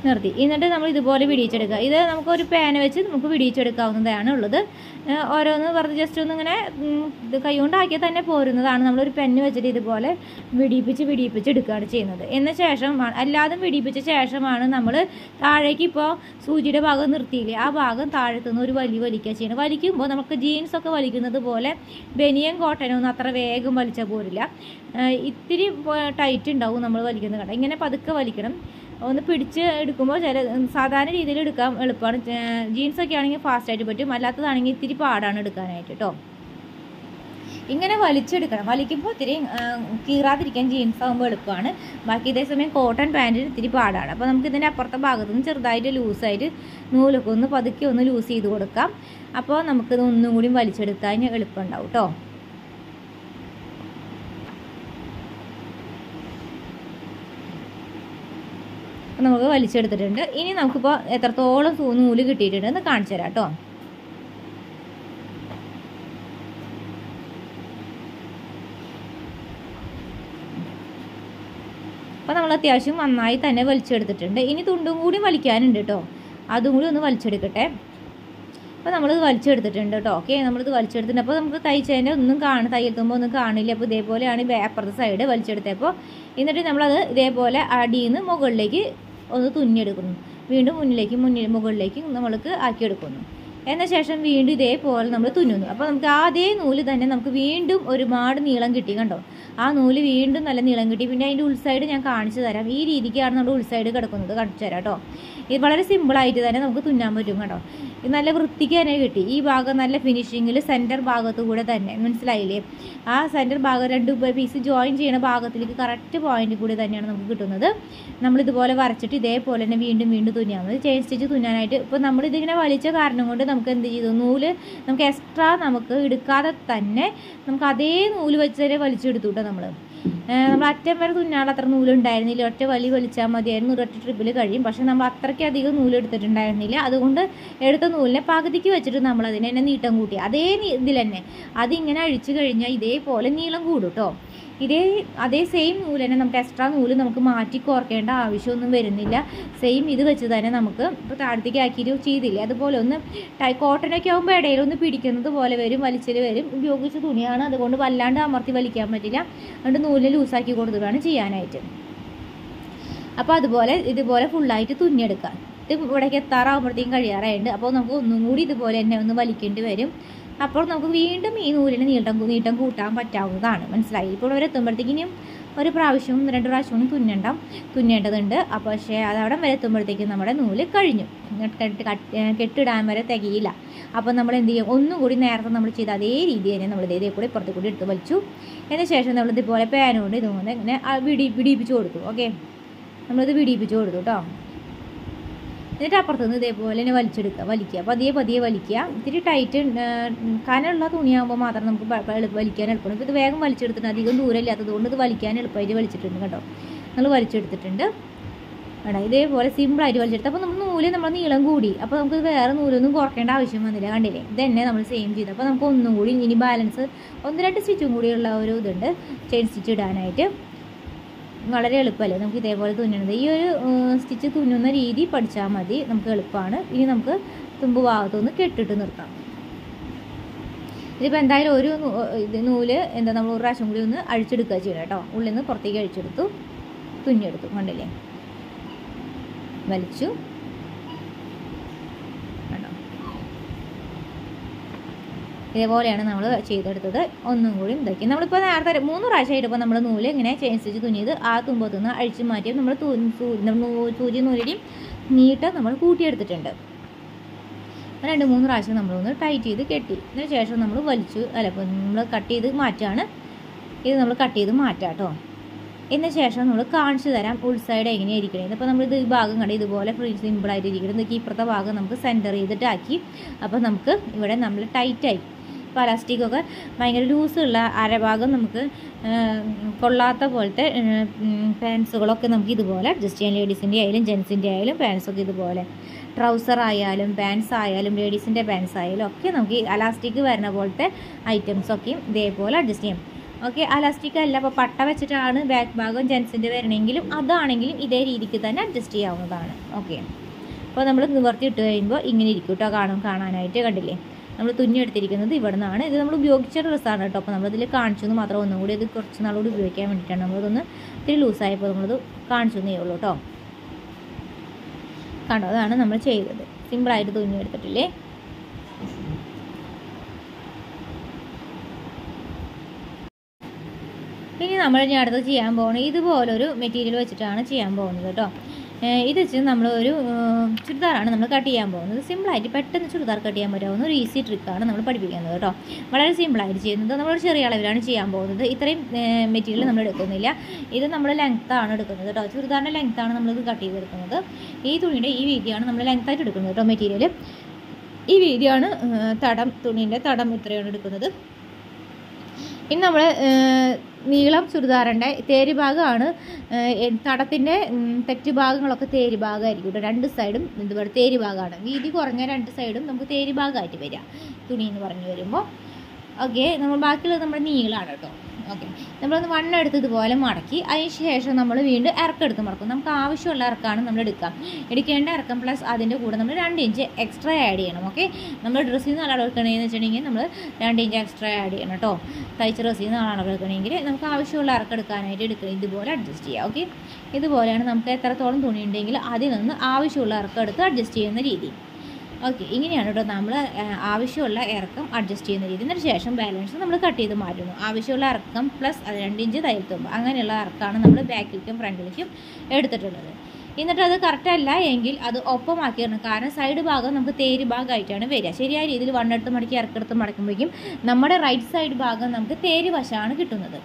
നിർത്തി എന്നിട്ട് നമ്മൾ ഇതുപോലെ വിടിയിച്ചെടുക്കുക ഇത് നമുക്കൊരു പാന വെച്ച് നമുക്ക് വിടിയിച്ചെടുക്കാവുന്നതാണ് ഉള്ളത് ഏഹ് ഓരോന്ന് വെറുതെ ജസ്റ്റ് ഒന്ന് ഇങ്ങനെ ഉം, ഇത് കൈ കൊണ്ടാക്കിയാൽ തന്നെ പോരുന്നതാണ് നമ്മളൊരു പെന്ന് വെച്ചിട്ട് ഇതുപോലെ വിടിയിപ്പിച്ച് വിടിയിപ്പിച്ച് എടുക്കുകയാണ് ചെയ്യുന്നത് എന്ന ശേഷം ആ- അല്ലാതെ വിടിയിപ്പിച്ച ശേഷമാണ് നമ്മൾ താഴേക്ക് ഇപ്പോൾ സൂചിയുടെ ഭാഗം നിർത്തിയില്ലേ ആ ഭാഗം താഴത്തുനിന്ന് ഒരു വലി വലിക്കുക ചെയ്യണം വലിക്കുമ്പോൾ നമുക്ക് ജീൻസ് ഒക്കെ വലിക്കുന്നത് പോലെ ബനിയൻ കോട്ടനൊന്നും അത്ര വേഗം വലിച്ചാൽ പോരില്ല ഏഹ് ഇത്തിരി ടൈറ്റ് ഉണ്ടാവും നമ്മൾ വലിക്കുന്നത് കണ്ട ഇങ്ങനെ പതുക്കെ വലിക്കണം ഒന്ന് പിടിച്ച് എടുക്കുമ്പോൾ ചില സാധാരണ രീതിയിൽ എടുക്കാൻ എളുപ്പമാണ് ജീൻസ് ഒക്കെ ആണെങ്കിൽ ഫാസ്റ്റ് ആയിട്ട് പറ്റും അല്ലാത്തതാണെങ്കിൽ ഇത്തിരി പാടാണ് എടുക്കാനായിട്ട് കേട്ടോ ഇങ്ങനെ വലിച്ചെടുക്കണം വലിക്കുമ്പോൾ ഇത്തിരി ആ, കീറാതിരിക്കാൻ ജീൻസ് ആകുമ്പോൾ എളുപ്പമാണ് ബാക്കി ഇതേ സമയം കോട്ടൺ പാൻറ്റിന് ഇത്തിരി പാടാണ് അപ്പോൾ നമുക്ക് ഇതിൻ്റെ അപ്പുറത്തെ ഭാഗത്ത് നിന്ന് ചെറുതായിട്ട് ലൂസായിട്ട് നൂലൊക്കെ ഒന്ന് പതുക്കെ ഒന്ന് ലൂസ് ചെയ്ത് കൊടുക്കാം അപ്പോൾ നമുക്കിത് ഒന്നും കൂടി വലിച്ചെടുക്കാൻ എളുപ്പം ഉണ്ടാവും കേട്ടോ അപ്പോൾ നമുക്ക് വലിച്ചെടുത്തിട്ടുണ്ട് ഇനി നമുക്കിപ്പോൾ എത്രത്തോളം സൂ- നൂല് കിട്ടിയിട്ടുണ്ട് എന്ന് കാണിച്ചു തരാം കേട്ടോ അപ്പോൾ നമ്മൾ അത്യാവശ്യം നന്നായി തന്നെ വലിച്ചെടുത്തിട്ടുണ്ട് ഇനി തുണ്ടും കൂടി വലിക്കാനുണ്ട് കേട്ടോ അതും കൂടി ഒന്ന് വലിച്ചെടുക്കട്ടെ അപ്പോൾ നമ്മളിത് വലിച്ചെടുത്തിട്ടുണ്ട് കേട്ടോ ഓക്കെ നമ്മളിത് വലിച്ചെടുത്തിട്ടുണ്ട് അപ്പോൾ നമുക്ക് തയ്ച്ചതിൻ്റെ ഒന്നും കാണും തയ്യൽ തുമ്പോൾ ഒന്നും കാണില്ല അപ്പോൾ ഇതേപോലെയാണ് ഈ ബേ- അപ്പുറത്തെ സൈഡ് വലിച്ചെടുത്തപ്പോൾ എന്നിട്ട് നമ്മളത് ഇതേപോലെ അടിയിൽ നിന്ന് മുകളിലേക്ക് ഒന്ന് തുന്നിയെടുക്കുന്നു വീണ്ടും മുന്നിലേക്ക് മുന്നിൽ മുകളിലേക്ക് നമ്മൾക്ക് ആക്കിയെടുക്കുന്നു എന്ന ശേഷം വീണ്ടും ഇതേപോലെ നമ്മൾ തുന്നുന്നു അപ്പോൾ നമുക്ക് ആ അതേ നൂല് തന്നെ നമുക്ക് വീണ്ടും ഒരുപാട് നീളം കിട്ടി കണ്ടോ ആ നൂല് വീണ്ടും നല്ല നീളം കിട്ടി പിന്നെ അതിൻ്റെ ഉൾസൈഡ് ഞാൻ കാണിച്ചു തരാം ഈ രീതിക്കാണ് നമ്മുടെ ഉൾസൈഡ് കിടക്കുന്നത് കാണിച്ചു തരാം കേട്ടോ ഇത് വളരെ സിമ്പിളായിട്ട് തന്നെ നമുക്ക് തുന്നാൻ പറ്റും കേട്ടോ ഇത് നല്ല വൃത്തിക്ക് തന്നെ കിട്ടി ഈ ഭാഗം നല്ല ഫിനിഷിങ്ങിൽ സെൻറ്റർ ഭാഗത്തു കൂടെ തന്നെ മനസ്സിലായില്ലേ ആ സെൻറ്റർ ഭാഗം രണ്ട് പീസ് ജോയിൻ ചെയ്യുന്ന ഭാഗത്തിലേക്ക് കറക്റ്റ് പോയിന്റ് കൂടി തന്നെയാണ് നമുക്ക് കിട്ടുന്നത് നമ്മളിതുപോലെ വരച്ചിട്ട് ഇതേപോലെ തന്നെ വീണ്ടും വീണ്ടും തുന്നിയാൽ മതി ചെയിൻ സ്റ്റിച്ച് തുന്നാനായിട്ട് ഇപ്പോൾ നമ്മളിതിങ്ങനെ വലിച്ച കാരണം കൊണ്ട് നമുക്ക് എന്ത് ചെയ്തു നൂല് നമുക്ക് എക്സ്ട്രാ നമുക്ക് എടുക്കാതെ തന്നെ നമുക്ക് അതേ നൂല് വെച്ച് തന്നെ വലിച്ചെടുത്തു കേട്ടോ നമ്മൾ നമ്മൾ അറ്റം വരെ തുന്നാനുള്ള അത്ര നൂലുണ്ടായിരുന്നില്ല ഒറ്റ വലി വലിച്ചാൽ മതിയായിരുന്നു ഒരൊറ്റ ട്രിപ്പിൽ കഴിയും പക്ഷെ നമ്മൾ അത്രയ്ക്ക് അധികം നൂല് എടുത്തിട്ടുണ്ടായിരുന്നില്ല അതുകൊണ്ട് എടുത്ത നൂലിനെ പകുതിക്ക് വെച്ചിട്ട് നമ്മൾ അതിനെ തന്നെ നീട്ടം കൂട്ടി അതേ നീ- ഇതിൽ തന്നെ അതിങ്ങനെ അഴിച്ചു കഴിഞ്ഞാൽ ഇതേപോലെ നീളം കൂടും കേട്ടോ ഇതേ അതേ സെയിം നൂല് തന്നെ നമുക്ക് എക്സ്ട്രാ നൂല് നമുക്ക് മാറ്റി കോർക്കേണ്ട ആവശ്യമൊന്നും വരുന്നില്ല സെയിം ഇത് വെച്ച് തന്നെ നമുക്ക് ഇപ്പോൾ താഴത്തേക്ക് ആക്കിയിട്ട് ചെയ്തില്ലേ അതുപോലെ ഒന്ന് ടൈ കോട്ടനൊക്കെ ആകുമ്പോൾ ഇടയിൽ ഒന്ന് പിടിക്കുന്നത് പോലെ വരും വലിച്ചിൽ വരും ഉപയോഗിച്ച തുണിയാണ് അതുകൊണ്ട് വല്ലാണ്ട് അമർത്തി വലിക്കാൻ പറ്റില്ല അതുകൊണ്ട് നൂല് ലൂസാക്കി കൊടുത്ത് വേണം ചെയ്യാനായിട്ട് അപ്പോൾ അതുപോലെ ഇതുപോലെ ഫുള്ളായിട്ട് തുന്നിയെടുക്കാം ഇത് ഇവിടേക്ക് എത്താറാകുമ്പോഴത്തേക്കും കഴിയാറായിട്ടുണ്ട് അപ്പോൾ നമുക്ക് ഒന്നും കൂടി ഇതുപോലെ തന്നെ ഒന്ന് വലിക്കേണ്ടി വരും അപ്പോൾ നമുക്ക് വീണ്ടും ഈ നൂലിന് നീട്ടം നീട്ടം കൂട്ടാൻ പറ്റാവുന്നതാണ് മനസ്സിലായി ഇപ്പോൾ വരെ എത്തുമ്പോഴത്തേക്കിനും ഒരു പ്രാവശ്യവും രണ്ട് പ്രാവശ്യവും തുന്നണ്ട തുന്നേണ്ടതുണ്ട് അപ്പോൾ പക്ഷേ അതവിടെ വരെ എത്തുമ്പോഴത്തേക്കും നമ്മുടെ നൂല് കഴിഞ്ഞു കെട്ട് കട്ട് കെട്ടിടാൻ വരെ തികയില്ല അപ്പോൾ നമ്മൾ എന്ത് ചെയ്യും ഒന്നും കൂടി നേരത്തെ നമ്മൾ ചെയ്ത അതേ രീതി തന്നെ നമ്മൾ ഇതേ കൂടി പുറത്ത് കൂടി എടുത്ത് വലിച്ചു അതിന് ശേഷം നമ്മൾ ഇതുപോലെ പാൻ കൊണ്ട് ഇതുകൊണ്ട് ഇങ്ങനെ ആ വിടി വിടിയിപ്പിച്ച് കൊടുത്തു ഓക്കെ നമ്മളിത് വിടിയിപ്പിച്ച് കൊടുത്തു കേട്ടോ എന്നിട്ട് അപ്പുറത്തുനിന്ന് ഇതേപോലെ തന്നെ വലിച്ചെടുക്കുക വലിക്കുക പതിയെ പതിയെ വലിക്കുക ഇത്തിരി ടൈറ്റ് കനമുള്ള തുണിയാകുമ്പോൾ മാത്രം നമുക്ക് പ- പ- എളുപ്പം വലിക്കാൻ എളുപ്പമാണ് ഇപ്പോൾ ഇത് വേഗം വലിച്ചെടുത്തിട്ട് അധികം ദൂരം ഇല്ലാത്തത് കൊണ്ട് ഇത് വലിക്കാൻ എളുപ്പമായിട്ട് വലിച്ചിട്ടുണ്ട് കേട്ടോ നമ്മൾ വലിച്ചെടുത്തിട്ടുണ്ട് വേണ്ട ഇതേപോലെ സിമ്പിളായിട്ട് വലിച്ചെടുത്ത് അപ്പോൾ നമ്മൾ നൂല് നമ്മൾ നീളം കൂടി അപ്പോൾ നമുക്ക് വേറെ നൂലൊന്നും കുറയ്ക്കേണ്ട ആവശ്യം വന്നില്ല കണ്ടില്ലേ ഇതന്നെ നമ്മൾ സെയിം ചെയ്തു അപ്പോൾ നമുക്ക് ഒന്നും കൂടി ഇനി ബാലൻസ് ഒന്ന് രണ്ട് സ്റ്റിച്ചും കൂടിയുള്ള ഒരു ഇതുണ്ട് ചെയിൻ സ്റ്റിച്ച് ഇടാനായിട്ട് വളരെ എളുപ്പമല്ലേ നമുക്ക് ഇതേപോലെ തുന്നണത് ഈ ഒരു സ്റ്റിച്ച് തുന്നുന്ന രീതി പഠിച്ചാൽ മതി നമുക്ക് എളുപ്പമാണ് ഇനി നമുക്ക് തുമ്പ് ഭാഗത്തുനിന്ന് കെട്ടിട്ട് നിർത്താം ഇതിപ്പോൾ എന്തായാലും ഒരു നൂ- ഇത് നൂല് എന്താ നമ്മൾ ഒരു പ്രാവശ്യം കൂടി ഒന്ന് അഴിച്ചെടുക്കുക ചെയ്യണം കേട്ടോ ഉള്ളിൽ നിന്ന് പുറത്തേക്ക് അഴിച്ചെടുത്തു തുന്നിയെടുത്തു കണ്ടില്ലേ വലിച്ചു കണ്ടോ ഇതേപോലെയാണ് നമ്മൾ ചെയ്തെടുത്തത് ഒന്നും കൂടി ഇതാക്കി നമ്മളിപ്പോൾ നേരത്തെ ഒരു മൂന്ന് പ്രാവശ്യമായിട്ട് ഇപ്പോൾ നമ്മൾ നൂല് ഇങ്ങനെ ചെയിൻ സ്റ്റിച്ച് തുന്നിയത് ആ തുമ്പത്ത് നിന്ന് അഴിച്ച് മാറ്റി നമ്മൾ സൂചി നൂലിൻ്റെയും നീട്ടം നമ്മൾ കൂട്ടിയെടുത്തിട്ടുണ്ട് രണ്ട് മൂന്ന് പ്രാവശ്യം നമ്മളൊന്ന് ടൈറ്റ് ചെയ്ത് കെട്ടി അതിന് ശേഷം നമ്മൾ വലിച്ചു അല്ല ഇപ്പോൾ നമ്മൾ കട്ട് ചെയ്ത് മാറ്റാണ് ഇത് നമ്മൾ കട്ട് ചെയ്ത് മാറ്റാം കേട്ടോ ഇതിന് ശേഷം നമ്മൾ കാണിച്ചു തരാം ഉൾസൈഡ് എങ്ങനെയാണ് ഇരിക്കണത് ഇപ്പോൾ നമ്മളിത് ഈ ഭാഗം കണ്ട് ഇതുപോലെ ഫ്രീ സിമ്പിളായിട്ട് ഇരിക്കുന്നത് ഈ ഇപ്പുറത്തെ ഭാഗം നമുക്ക് സെൻറ്റർ ചെയ്തിട്ടാക്കി അപ്പോൾ നമുക്ക് ഇവിടെ നമ്മൾ ടൈറ്റായി ഇപ്പോൾ അലാസ്റ്റിക്കൊക്കെ ഭയങ്കര ലൂസുള്ള അരഭാഗം നമുക്ക് ആ, കൊള്ളാത്ത പോലത്തെ പാൻസുകളൊക്കെ നമുക്ക് ഇതുപോലെ അഡ്ജസ്റ്റ് ചെയ്യാം ലേഡീസിൻ്റെ ആയാലും ജെൻസിൻ്റെ ആയാലും പാൻസൊക്കെ ഇതുപോലെ ട്രൗസർ ആയാലും പാൻസ് ആയാലും ലേഡീസിൻ്റെ പാൻസ് ആയാലും ഒക്കെ നമുക്ക് ഈ അലാസ്റ്റിക് വരുന്ന പോലത്തെ ഐറ്റംസൊക്കെയും ഇതേപോലെ അഡ്ജസ്റ്റ് ചെയ്യാം ഓക്കെ അലാസ്റ്റിക് അല്ല അപ്പോൾ പട്ട വെച്ചിട്ടാണ് ബാക്ക് ഭാഗം ജെൻസിൻ്റെ വരണമെങ്കിലും അതാണെങ്കിലും ഇതേ രീതിക്ക് തന്നെ അഡ്ജസ്റ്റ് ചെയ്യാവുന്നതാണ് ഓക്കെ അപ്പോൾ നമ്മൾ നിവർത്തി ഇട്ട് കഴിയുമ്പോൾ ഇങ്ങനെ ഇരിക്കും കേട്ടോ കാണും കാണാനായിട്ട് കണ്ടില്ലേ നമ്മൾ തുന്നി എടുത്തിരിക്കുന്നത് ഇവിടെ നിന്നാണ് ഇത് നമ്മൾ ഉപയോഗിച്ച ഡ്രസ്സാണ് കേട്ടോ അപ്പോൾ നമ്മളിതിൽ കാണിച്ചു എന്ന് മാത്രം ഒന്നും കൂടി ഇത് കുറച്ച് നാളുകൂടി ഉപയോഗിക്കാൻ വേണ്ടിയിട്ടാണ് നമ്മളിതൊന്ന് ഇത്തിരി ലൂസായപ്പോൾ നമ്മളിത് കാണിച്ചു എന്നേ ഉള്ളൂ കേട്ടോ കണ്ടോ അതാണ് നമ്മൾ ചെയ്തത് സിമ്പിളായിട്ട് തുന്നി എടുത്തിട്ടില്ലേ ഇനി നമ്മൾ ഇനി അടുത്ത് ചെയ്യാൻ പോകുന്നത് ഇതുപോലൊരു മെറ്റീരിയൽ വെച്ചിട്ടാണ് ചെയ്യാൻ പോകുന്നത് കേട്ടോ ഏഹ് ഇത് വെച്ച് നമ്മൾ ഒരു ഏഹ് ചുരിദാറാണ് നമ്മൾ കട്ട് ചെയ്യാൻ പോകുന്നത് സിമ്പിളായിട്ട് പെട്ടെന്ന് ചുരിദാർ കട്ട് ചെയ്യാൻ പറ്റാവുന്ന ഒരു ഈസി ട്രിക്കാണ് നമ്മൾ പഠിപ്പിക്കുന്നത് കേട്ടോ വളരെ സിമ്പിളായിട്ട് ചെയ്യുന്നത് നമ്മൾ ചെറിയ അളവിലാണ് ചെയ്യാൻ പോകുന്നത് ഇത്രയും മെറ്റീരിയൽ നമ്മൾ എടുക്കുന്നില്ല ഇത് നമ്മൾ ലെങ്ത്താണ് എടുക്കുന്നത് കേട്ടോ ചുരിദാറിൻ്റെ ലെങ്ത്താണ് നമ്മളിത് കട്ട് ചെയ്തെടുക്കുന്നത് ഈ തുണിയുടെ ഈ വീതിയാണ് നമ്മൾ ലെങ്ത്തായിട്ട് എടുക്കുന്നത് കേട്ടോ മെറ്റീരിയൽ ഈ വീതിയാണ് ഏഹ് തടം തുണീൻ്റെ തടം ഇത്രയാണ് എടുക്കുന്നത് ഇനി നമ്മൾ നീളം ചുരിദാറിൻ്റെ തേരി ഭാഗമാണ് തടത്തിൻ്റെ തെറ്റ് ഭാഗങ്ങളൊക്കെ തേരി ഭാഗമായിരിക്കും കേട്ടോ രണ്ട് സൈഡും ഇതുപോലെ തേരി ഭാഗമാണ് വീതി കുറഞ്ഞ രണ്ട് സൈഡും നമുക്ക് തേരി ഭാഗമായിട്ട് വരിക തുണി എന്ന് പറഞ്ഞു വരുമ്പോൾ ഓക്കെ നമ്മൾ ബാക്കിയുള്ളത് നമ്മുടെ നീളമാണ് കേട്ടോ ഓക്കെ നമ്മളൊന്ന് വണ്ണെടുത്ത് ഇതുപോലെ മടക്കി അതിന് ശേഷം നമ്മൾ വീണ്ടും ഇറക്കെടുത്ത് മടക്കും നമുക്ക് ആവശ്യമുള്ള ഇറക്കാണ് നമ്മൾ എടുക്കാം എടുക്കേണ്ട ഇറക്കം പ്ലസ് അതിൻ്റെ കൂടെ നമ്മൾ രണ്ട് ഇഞ്ച് എക്സ്ട്രാ ആഡ് ചെയ്യണം ഓക്കെ നമ്മൾ ഡ്രസ്സിൽ നിന്ന് അളവ് എടുക്കണമെന്ന് വെച്ചിട്ടുണ്ടെങ്കിൽ നമ്മൾ രണ്ട് ഇഞ്ച് എക്സ്ട്രാ ആഡ് ചെയ്യണം കേട്ടോ തയ്ച്ച ഡ്രസ്സിൽ നിന്ന് അളവ് എടുക്കണമെങ്കിൽ നമുക്ക് ആവശ്യമുള്ള ഇറക്കെടുക്കാനായിട്ട് എടുക്കുക ഇതുപോലെ അഡ്ജസ്റ്റ് ചെയ്യുക ഓക്കെ ഇതുപോലെയാണ് നമുക്ക് എത്രത്തോളം തുണി ഉണ്ടെങ്കിൽ അതിൽ നിന്ന് ആവശ്യമുള്ള ഇറക്കം എടുത്ത് അഡ്ജസ്റ്റ് ചെയ്യുന്ന രീതി ഓക്കെ ഇങ്ങനെയാണ് കേട്ടോ നമ്മൾ ആവശ്യമുള്ള ഇറക്കം അഡ്ജസ്റ്റ് ചെയ്യുന്ന രീതി അതിന് ശേഷം ബാലൻസ് നമ്മൾ കട്ട് ചെയ്ത് മാറ്റുന്നു ആവശ്യമുള്ള ഇറക്കം പ്ലസ് അത് രണ്ട് ഇഞ്ച് തയ്യൽ തുമ്പ് അങ്ങനെയുള്ള ഇറക്കമാണ് നമ്മൾ ബാക്കിലേക്കും ഫ്രണ്ടിലേക്കും എടുത്തിട്ടുള്ളത് എന്നിട്ട് അത് കറക്റ്റ് അല്ല എങ്കിൽ അത് ഒപ്പമാക്കിയിടണം കാരണം സൈഡ് ഭാഗം നമുക്ക് തേര് ഭാഗമായിട്ടാണ് വരിക ശരിയായ രീതിയിൽ വണ്ണെടുത്ത് മടക്കി ഇറക്കെടുത്ത് മടക്കുമ്പോഴേക്കും നമ്മുടെ റൈറ്റ് സൈഡ് ഭാഗം നമുക്ക് തേര് വശമാണ് കിട്ടുന്നത്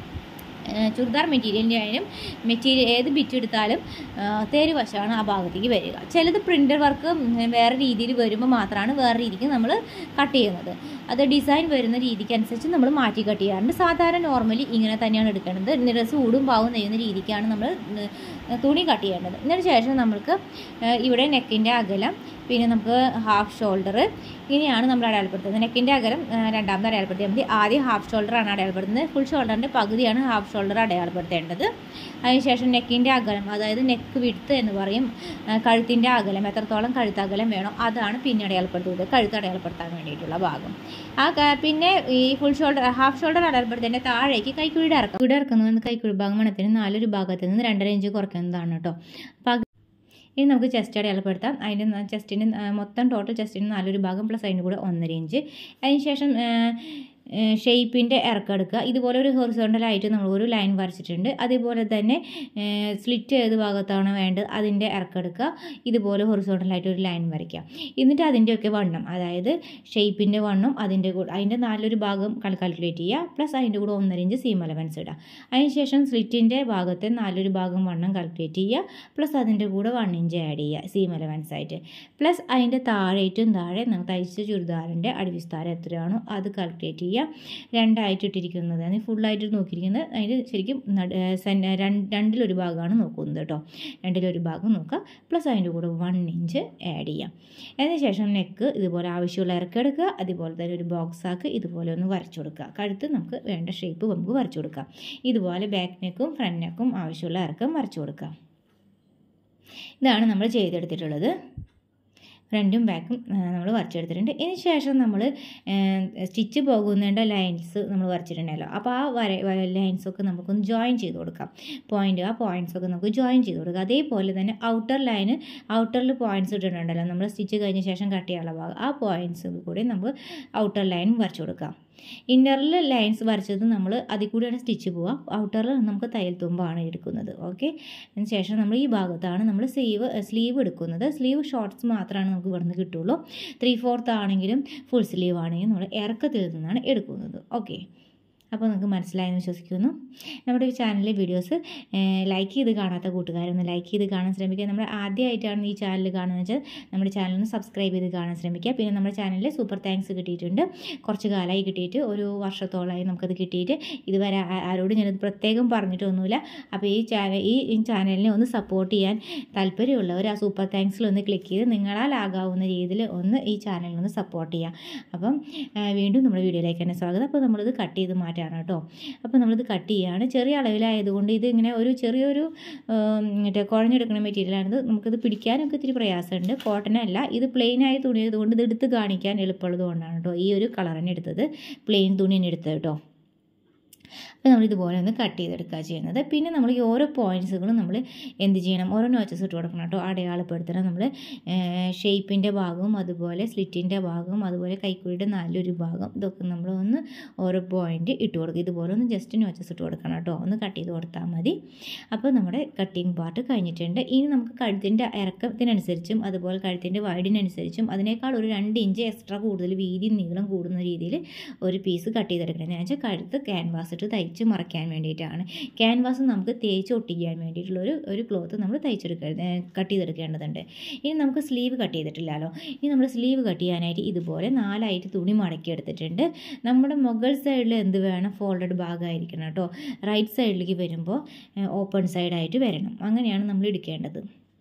ഏഹ് ചുരിദാർ മെറ്റീരിയലിൻ്റെ ആയാലും മെറ്റീരിയൽ ഏത് ബിറ്റ് എടുത്താലും ആഹ് തേര് വശമാണ് ആ ഭാഗത്തേക്ക് വരിക ചിലത് പ്രിൻ്റർ വർക്ക് വേറെ രീതിയിൽ വരുമ്പോൾ മാത്രമാണ് വേറെ രീതിക്ക് നമ്മൾ കട്ട് ചെയ്യുന്നത് അത് ഡിസൈൻ വരുന്ന രീതിക്ക് അനുസരിച്ച് നമ്മൾ മാറ്റി കട്ട് ചെയ്യാറുണ്ട് സാധാരണ നോർമലി ഇങ്ങനെ തന്നെയാണ് എടുക്കേണ്ടത് നിരസ് ഊടും പാവും നെയ്യുന്ന രീതിക്കാണ് നമ്മൾ ഏഹ് തുണി കട്ട് ചെയ്യേണ്ടത് ഇതിന് ശേഷം നമുക്ക് ഏഹ് ഇവിടെ നെക്കിൻ്റെ അകലം പിന്നെ നമുക്ക് ഹാഫ് ഷോൾഡർ ഇങ്ങനെയാണ് നമ്മൾ അടയാളപ്പെടുത്തുന്നത് നെക്കിൻ്റെ അകലം ഏഹ് രണ്ടാമത് അടയാളപ്പെടുത്തിയാൽ മതി ആദ്യം ഹാഫ് ഷോൾഡറാണ് അടയാളപ്പെടുത്തുന്നത് ഫുൾ ഷോൾഡറിൻ്റെ പകുതിയാണ് ഹാഫ് ഷോൾഡർ അടയാളപ്പെടുത്തേണ്ടത് അതിനുശേഷം നെക്കിൻ്റെ അകലം അതായത് നെക്ക് വിടുത്ത് എന്ന് പറയും ഏഹ് കഴുത്തിൻ്റെ അകലം എത്രത്തോളം കഴുത്ത് അകലം വേണോ അതാണ് പിന്നെ അടയാളപ്പെടുത്തുന്നത് കഴുത്ത് അടയാളപ്പെടുത്താൻ വേണ്ടിയിട്ടുള്ള ഭാഗം ആ ക- പിന്നെ ഈ ഫുൾ ഷോൾഡർ ഹാഫ് ഷോൾഡർ അടയാളപ്പെടുത്തേണ്ട താഴേക്ക് കൈക്കുഴിയുടെ ഇറക്കം ഇവിടെ ഇറക്കുന്നത് കൈക്കുഴി ഭാഗം മണത്തിന് നാലൊരു ഭാഗത്ത് നിന്ന് രണ്ടര ഇഞ്ച് കുറയ്ക്കുന്നതാണ് കേട്ടോ പകുതി ഇനി നമുക്ക് ചെസ്റ്റ് അടയാളപ്പെടുത്താം അതിൻ്റെ ചെസ്റ്റിന് മൊത്തം ടോട്ടൽ ചെസ്റ്റിന് നാലൊരു ഭാഗം പ്ലസ് അതിൻ്റെ കൂടെ ഒന്നര ഇഞ്ച് അതിന് ശേഷം ഷെയ്പ്പിൻ്റെ ഇറക്കം എടുക്കുക ഇതുപോലെ ഒരു ഹൊറിസോണ്ടലായിട്ട് നമ്മൾ ഒരു ലൈൻ വരച്ചിട്ടുണ്ട് അതേപോലെ തന്നെ സ്ലിറ്റ് ഏത് ഭാഗത്താണ് വേണ്ടത് അതിൻ്റെ ഇറക്കം എടുക്കുക ഇതുപോലെ ഹൊറിസോണ്ടലായിട്ട് ഒരു ലൈൻ വരയ്ക്കുക എന്നിട്ട് അതിൻ്റെയൊക്കെ വണ്ണം അതായത് ഷെയ്പ്പിൻ്റെ വണ്ണം അതിൻ്റെ കൂടെ അതിൻ്റെ നാലൊരു ഭാഗം കാൽക്കുലേറ്റ് ചെയ്യുക പ്ലസ് അതിൻ്റെ കൂടെ ഒന്നര ഇഞ്ച് സീം അലവൻസ് ഇടുക അതിനുശേഷം സ്ലിറ്റിൻ്റെ ഭാഗത്തെ നാലൊരു ഭാഗം വണ്ണം കാൽക്കുലേറ്റ് ചെയ്യുക പ്ലസ് അതിൻ്റെ കൂടെ വൺ ഇഞ്ച് ആഡ് ചെയ്യുക സീം അലവൻസ് ആയിട്ട് പ്ലസ് അതിൻ്റെ താഴെ ഏറ്റവും താഴെ നമ്മൾ തയ്ച്ച ചുരിദാറിൻ്റെ അടിവിസ്താരം എത്രയാണോ അത് കാൽക്കുലേറ്റ് ചെയ്യുക രണ്ടായിട്ട് ഇട്ടിരിക്കുന്നത് അതിന് ഫുള്ളായിട്ട് നോക്കിയിരിക്കുന്നത് അതിന് ശരിക്കും നട- സെൻ- രണ്ട്- രണ്ടിലൊരു ഭാഗമാണ് നോക്കുന്നത് കേട്ടോ രണ്ടിലൊരു ഭാഗം നോക്കുക പ്ലസ് അതിൻ്റെ കൂടെ വൺ ഇഞ്ച് ആഡ് ചെയ്യാം അതിന് ശേഷം നെക്ക് ഇതുപോലെ ആവശ്യമുള്ള ഇറക്കം എടുക്കുക അതുപോലെ തന്നെ ഒരു ബോക്സ് ആക്ക് ഇതുപോലെ ഒന്ന് വരച്ചു കൊടുക്കുക കഴുത്ത് നമുക്ക് വേണ്ട ഷേപ്പ് നമുക്ക് വരച്ചു കൊടുക്കാം ഇതുപോലെ ബാക്ക് നെക്കും ഫ്രണ്ട് നെക്കും ആവശ്യമുള്ള ഇറക്കം വരച്ചു കൊടുക്കാം ഇതാണ് നമ്മൾ ചെയ്തെടുത്തിട്ടുള്ളത് ഫ്രണ്ടും ബാക്കും നമ്മൾ വരച്ചെടുത്തിട്ടുണ്ട് ഇതിന് ശേഷം നമ്മൾ സ്റ്റിച്ച് പോകുന്നതിൻ്റെ ലൈൻസ് നമ്മൾ വരച്ചിട്ടുണ്ടല്ലോ അപ്പോൾ ആ വര ലൈൻസൊക്കെ നമുക്കൊന്ന് ജോയിൻ ചെയ്ത് കൊടുക്കാം പോയിൻ്റ് ആ പോയിൻറ്റ്സൊക്കെ നമുക്ക് ജോയിൻ ചെയ്ത് കൊടുക്കാം അതേപോലെ തന്നെ ഔട്ടർ ലൈന് ഔട്ടറിൽ പോയിൻറ്റ്സ് ഇട്ടിട്ടുണ്ടല്ലോ നമ്മൾ സ്റ്റിച്ച് കഴിഞ്ഞ ശേഷം കട്ട് ചെയ്യാനുള്ള ഭാഗം ആ പോയിൻറ്റ്സ് കൂടി നമുക്ക് ഔട്ടർ ലൈൻ വരച്ചു കൊടുക്കാം ഇന്നറിൽ ലൈൻസ് വരച്ചത് നമ്മൾ അതിൽ കൂടിയാണ് സ്റ്റിച്ച് പോവുക ഔട്ടറിൽ നമുക്ക് തയ്യൽ തുമ്പാണ് എടുക്കുന്നത് ഓക്കെ അതിന് ശേഷം നമ്മൾ ഈ ഭാഗത്താണ് നമ്മൾ സ്ലീവ് സ്ലീവ് എടുക്കുന്നത് സ്ലീവ് ഷോർട്ട്സ് മാത്രമാണ് നമുക്ക് ഇവിടുന്ന് കിട്ടുള്ളൂ ത്രീ ഫോർത്ത് ആണെങ്കിലും ഫുൾ സ്ലീവ് ആണെങ്കിലും നമ്മൾ ഇറക്കത്തിൽ നിന്നാണ് എടുക്കുന്നത് ഓക്കെ അപ്പോൾ നിങ്ങൾക്ക് മനസ്സിലായെന്ന് വിശ്വസിക്കുന്നു നമ്മുടെ ഈ ചാനലിലെ വീഡിയോസ് ലൈക്ക് ചെയ്ത് കാണാത്ത കൂട്ടുകാരൊന്ന് ലൈക്ക് ചെയ്ത് കാണാൻ ശ്രമിക്കുക നമ്മൾ ആദ്യമായിട്ടാണ് ഈ ചാനൽ കാണുന്നത് വെച്ചാൽ നമ്മുടെ ചാനലിന് സബ്സ്ക്രൈബ് ചെയ്ത് കാണാൻ ശ്രമിക്കുക പിന്നെ നമ്മുടെ ചാനലിൽ സൂപ്പർ താങ്ക്സ് കിട്ടിയിട്ടുണ്ട് കുറച്ച് കാലമായി കിട്ടിയിട്ട് ഒരു വർഷത്തോളമായി നമുക്കത് കിട്ടിയിട്ട് ഇതുവരെ ആ- ആരോടും ഞാനത് പ്രത്യേകം പറഞ്ഞിട്ടൊന്നുമില്ല അപ്പോൾ ഈ ചാനൽ ഈ ഈ ചാനലിനെ ഒന്ന് സപ്പോർട്ട് ചെയ്യാൻ താല്പര്യമുള്ളവർ ആ സൂപ്പർ താങ്ക്സിൽ ഒന്ന് ക്ലിക്ക് ചെയ്ത് നിങ്ങളാൽ ആകാവുന്ന രീതിയിൽ ഒന്ന് ഈ ചാനലിനൊന്ന് സപ്പോർട്ട് ചെയ്യാം അപ്പം ആ, വീണ്ടും നമ്മുടെ വീഡിയോയിലേക്ക് തന്നെ സ്വാഗതം അപ്പോൾ നമ്മളിത് കട്ട് ചെയ്ത് മാറ്റി ഫോർമാറ്റാണ് കേട്ടോ അപ്പോൾ നമ്മളിത് കട്ട് ചെയ്യുകയാണ് ചെറിയ അളവിലായതുകൊണ്ട് ഇത് ഇങ്ങനെ ഒരു ചെറിയൊരു ഉം, മറ്റേ കുഴഞ്ഞെടുക്കുന്ന മെറ്റീരിയലാണിത് നമുക്കിത് പിടിക്കാനൊക്കെ ഇത്തിരി പ്രയാസമുണ്ട് കോട്ടൺ അല്ല ഇത് പ്ലെയിൻ ആയ തുണി ആയതുകൊണ്ട് ഇത് എടുത്ത് കാണിക്കാൻ എളുപ്പമുള്ളത് കൊണ്ടാണ് കേട്ടോ ഈ ഒരു കളർ തന്നെ എടുത്തത് പ്ലെയിൻ തുണി തന്നെ എടുത്തത് കേട്ടോ അപ്പോൾ നമ്മൾ ഇതുപോലെ ഒന്ന് കട്ട് ചെയ്തെടുക്കുക ചെയ്യുന്നത് പിന്നെ നമ്മൾ ഈ ഓരോ പോയിൻറ്റ്സുകളും നമ്മൾ എന്ത് ചെയ്യണം ഓരോ നോച്ചസ് ഇട്ട് കൊടുക്കണം കേട്ടോ അടയാളപ്പെടുത്തണം നമ്മൾ ഷേപ്പിൻ്റെ ഭാഗവും അതുപോലെ സ്ലിറ്റിൻ്റെ ഭാഗവും അതുപോലെ കൈക്കുഴിയുടെ നല്ലൊരു ഭാഗം ഇതൊക്കെ നമ്മൾ ഒന്ന് ഓരോ പോയിൻ്റ് ഇട്ട് കൊടുക്കുക ഇതുപോലെ ഒന്ന് ജസ്റ്റ് നോച്ചസ് ഇട്ട് കൊടുക്കണം കേട്ടോ ഒന്ന് കട്ട് ചെയ്ത് കൊടുത്താൽ മതി അപ്പോൾ നമ്മുടെ കട്ടിങ് പാർട്ട് കഴിഞ്ഞിട്ടുണ്ട് ഇനി നമുക്ക് കഴുത്തിൻ്റെ ഇറക്കത്തിനനുസരിച്ചും അതുപോലെ കഴുത്തിൻ്റെ വൈഡിനനുസരിച്ചും അതിനേക്കാൾ ഒരു രണ്ട് ഇഞ്ച് എക്സ്ട്രാ കൂടുതൽ വീതി നീളം കൂടുന്ന രീതിയിൽ ഒരു പീസ് കട്ട് ചെയ്തെടുക്കണം ഞാൻ വെച്ചാൽ കഴുത്ത് ക്യാൻവാസ് ഇട്ട് തയ്ച്ച് മറയ്ക്കാൻ വേണ്ടിയിട്ടാണ് ക്യാൻവാസ് നമുക്ക് തേച്ച് ഒട്ടിക്കാൻ വേണ്ടിയിട്ടുള്ള ഒരു ഒരു ക്ലോത്ത് നമ്മൾ തയ്ച്ചെടുക്ക കട്ട് ചെയ്തെടുക്കേണ്ടതുണ്ട് ഇനി നമുക്ക് സ്ലീവ് കട്ട് ചെയ്തിട്ടില്ലല്ലോ ഇനി നമ്മൾ സ്ലീവ് കട്ട് ചെയ്യാനായിട്ട് ഇതുപോലെ നാലായിട്ട് തുണി മടക്കി എടുത്തിട്ടുണ്ട് നമ്മുടെ മുകൾ സൈഡിൽ എന്ത് വേണം ഫോൾഡഡ് ഭാഗമായിരിക്കണം കേട്ടോ റൈറ്റ് സൈഡിലേക്ക് വരുമ്പോൾ ഓപ്പൺ സൈഡായിട്ട് വരണം അങ്ങനെയാണ് നമ്മൾ എടുക്കേണ്ടത്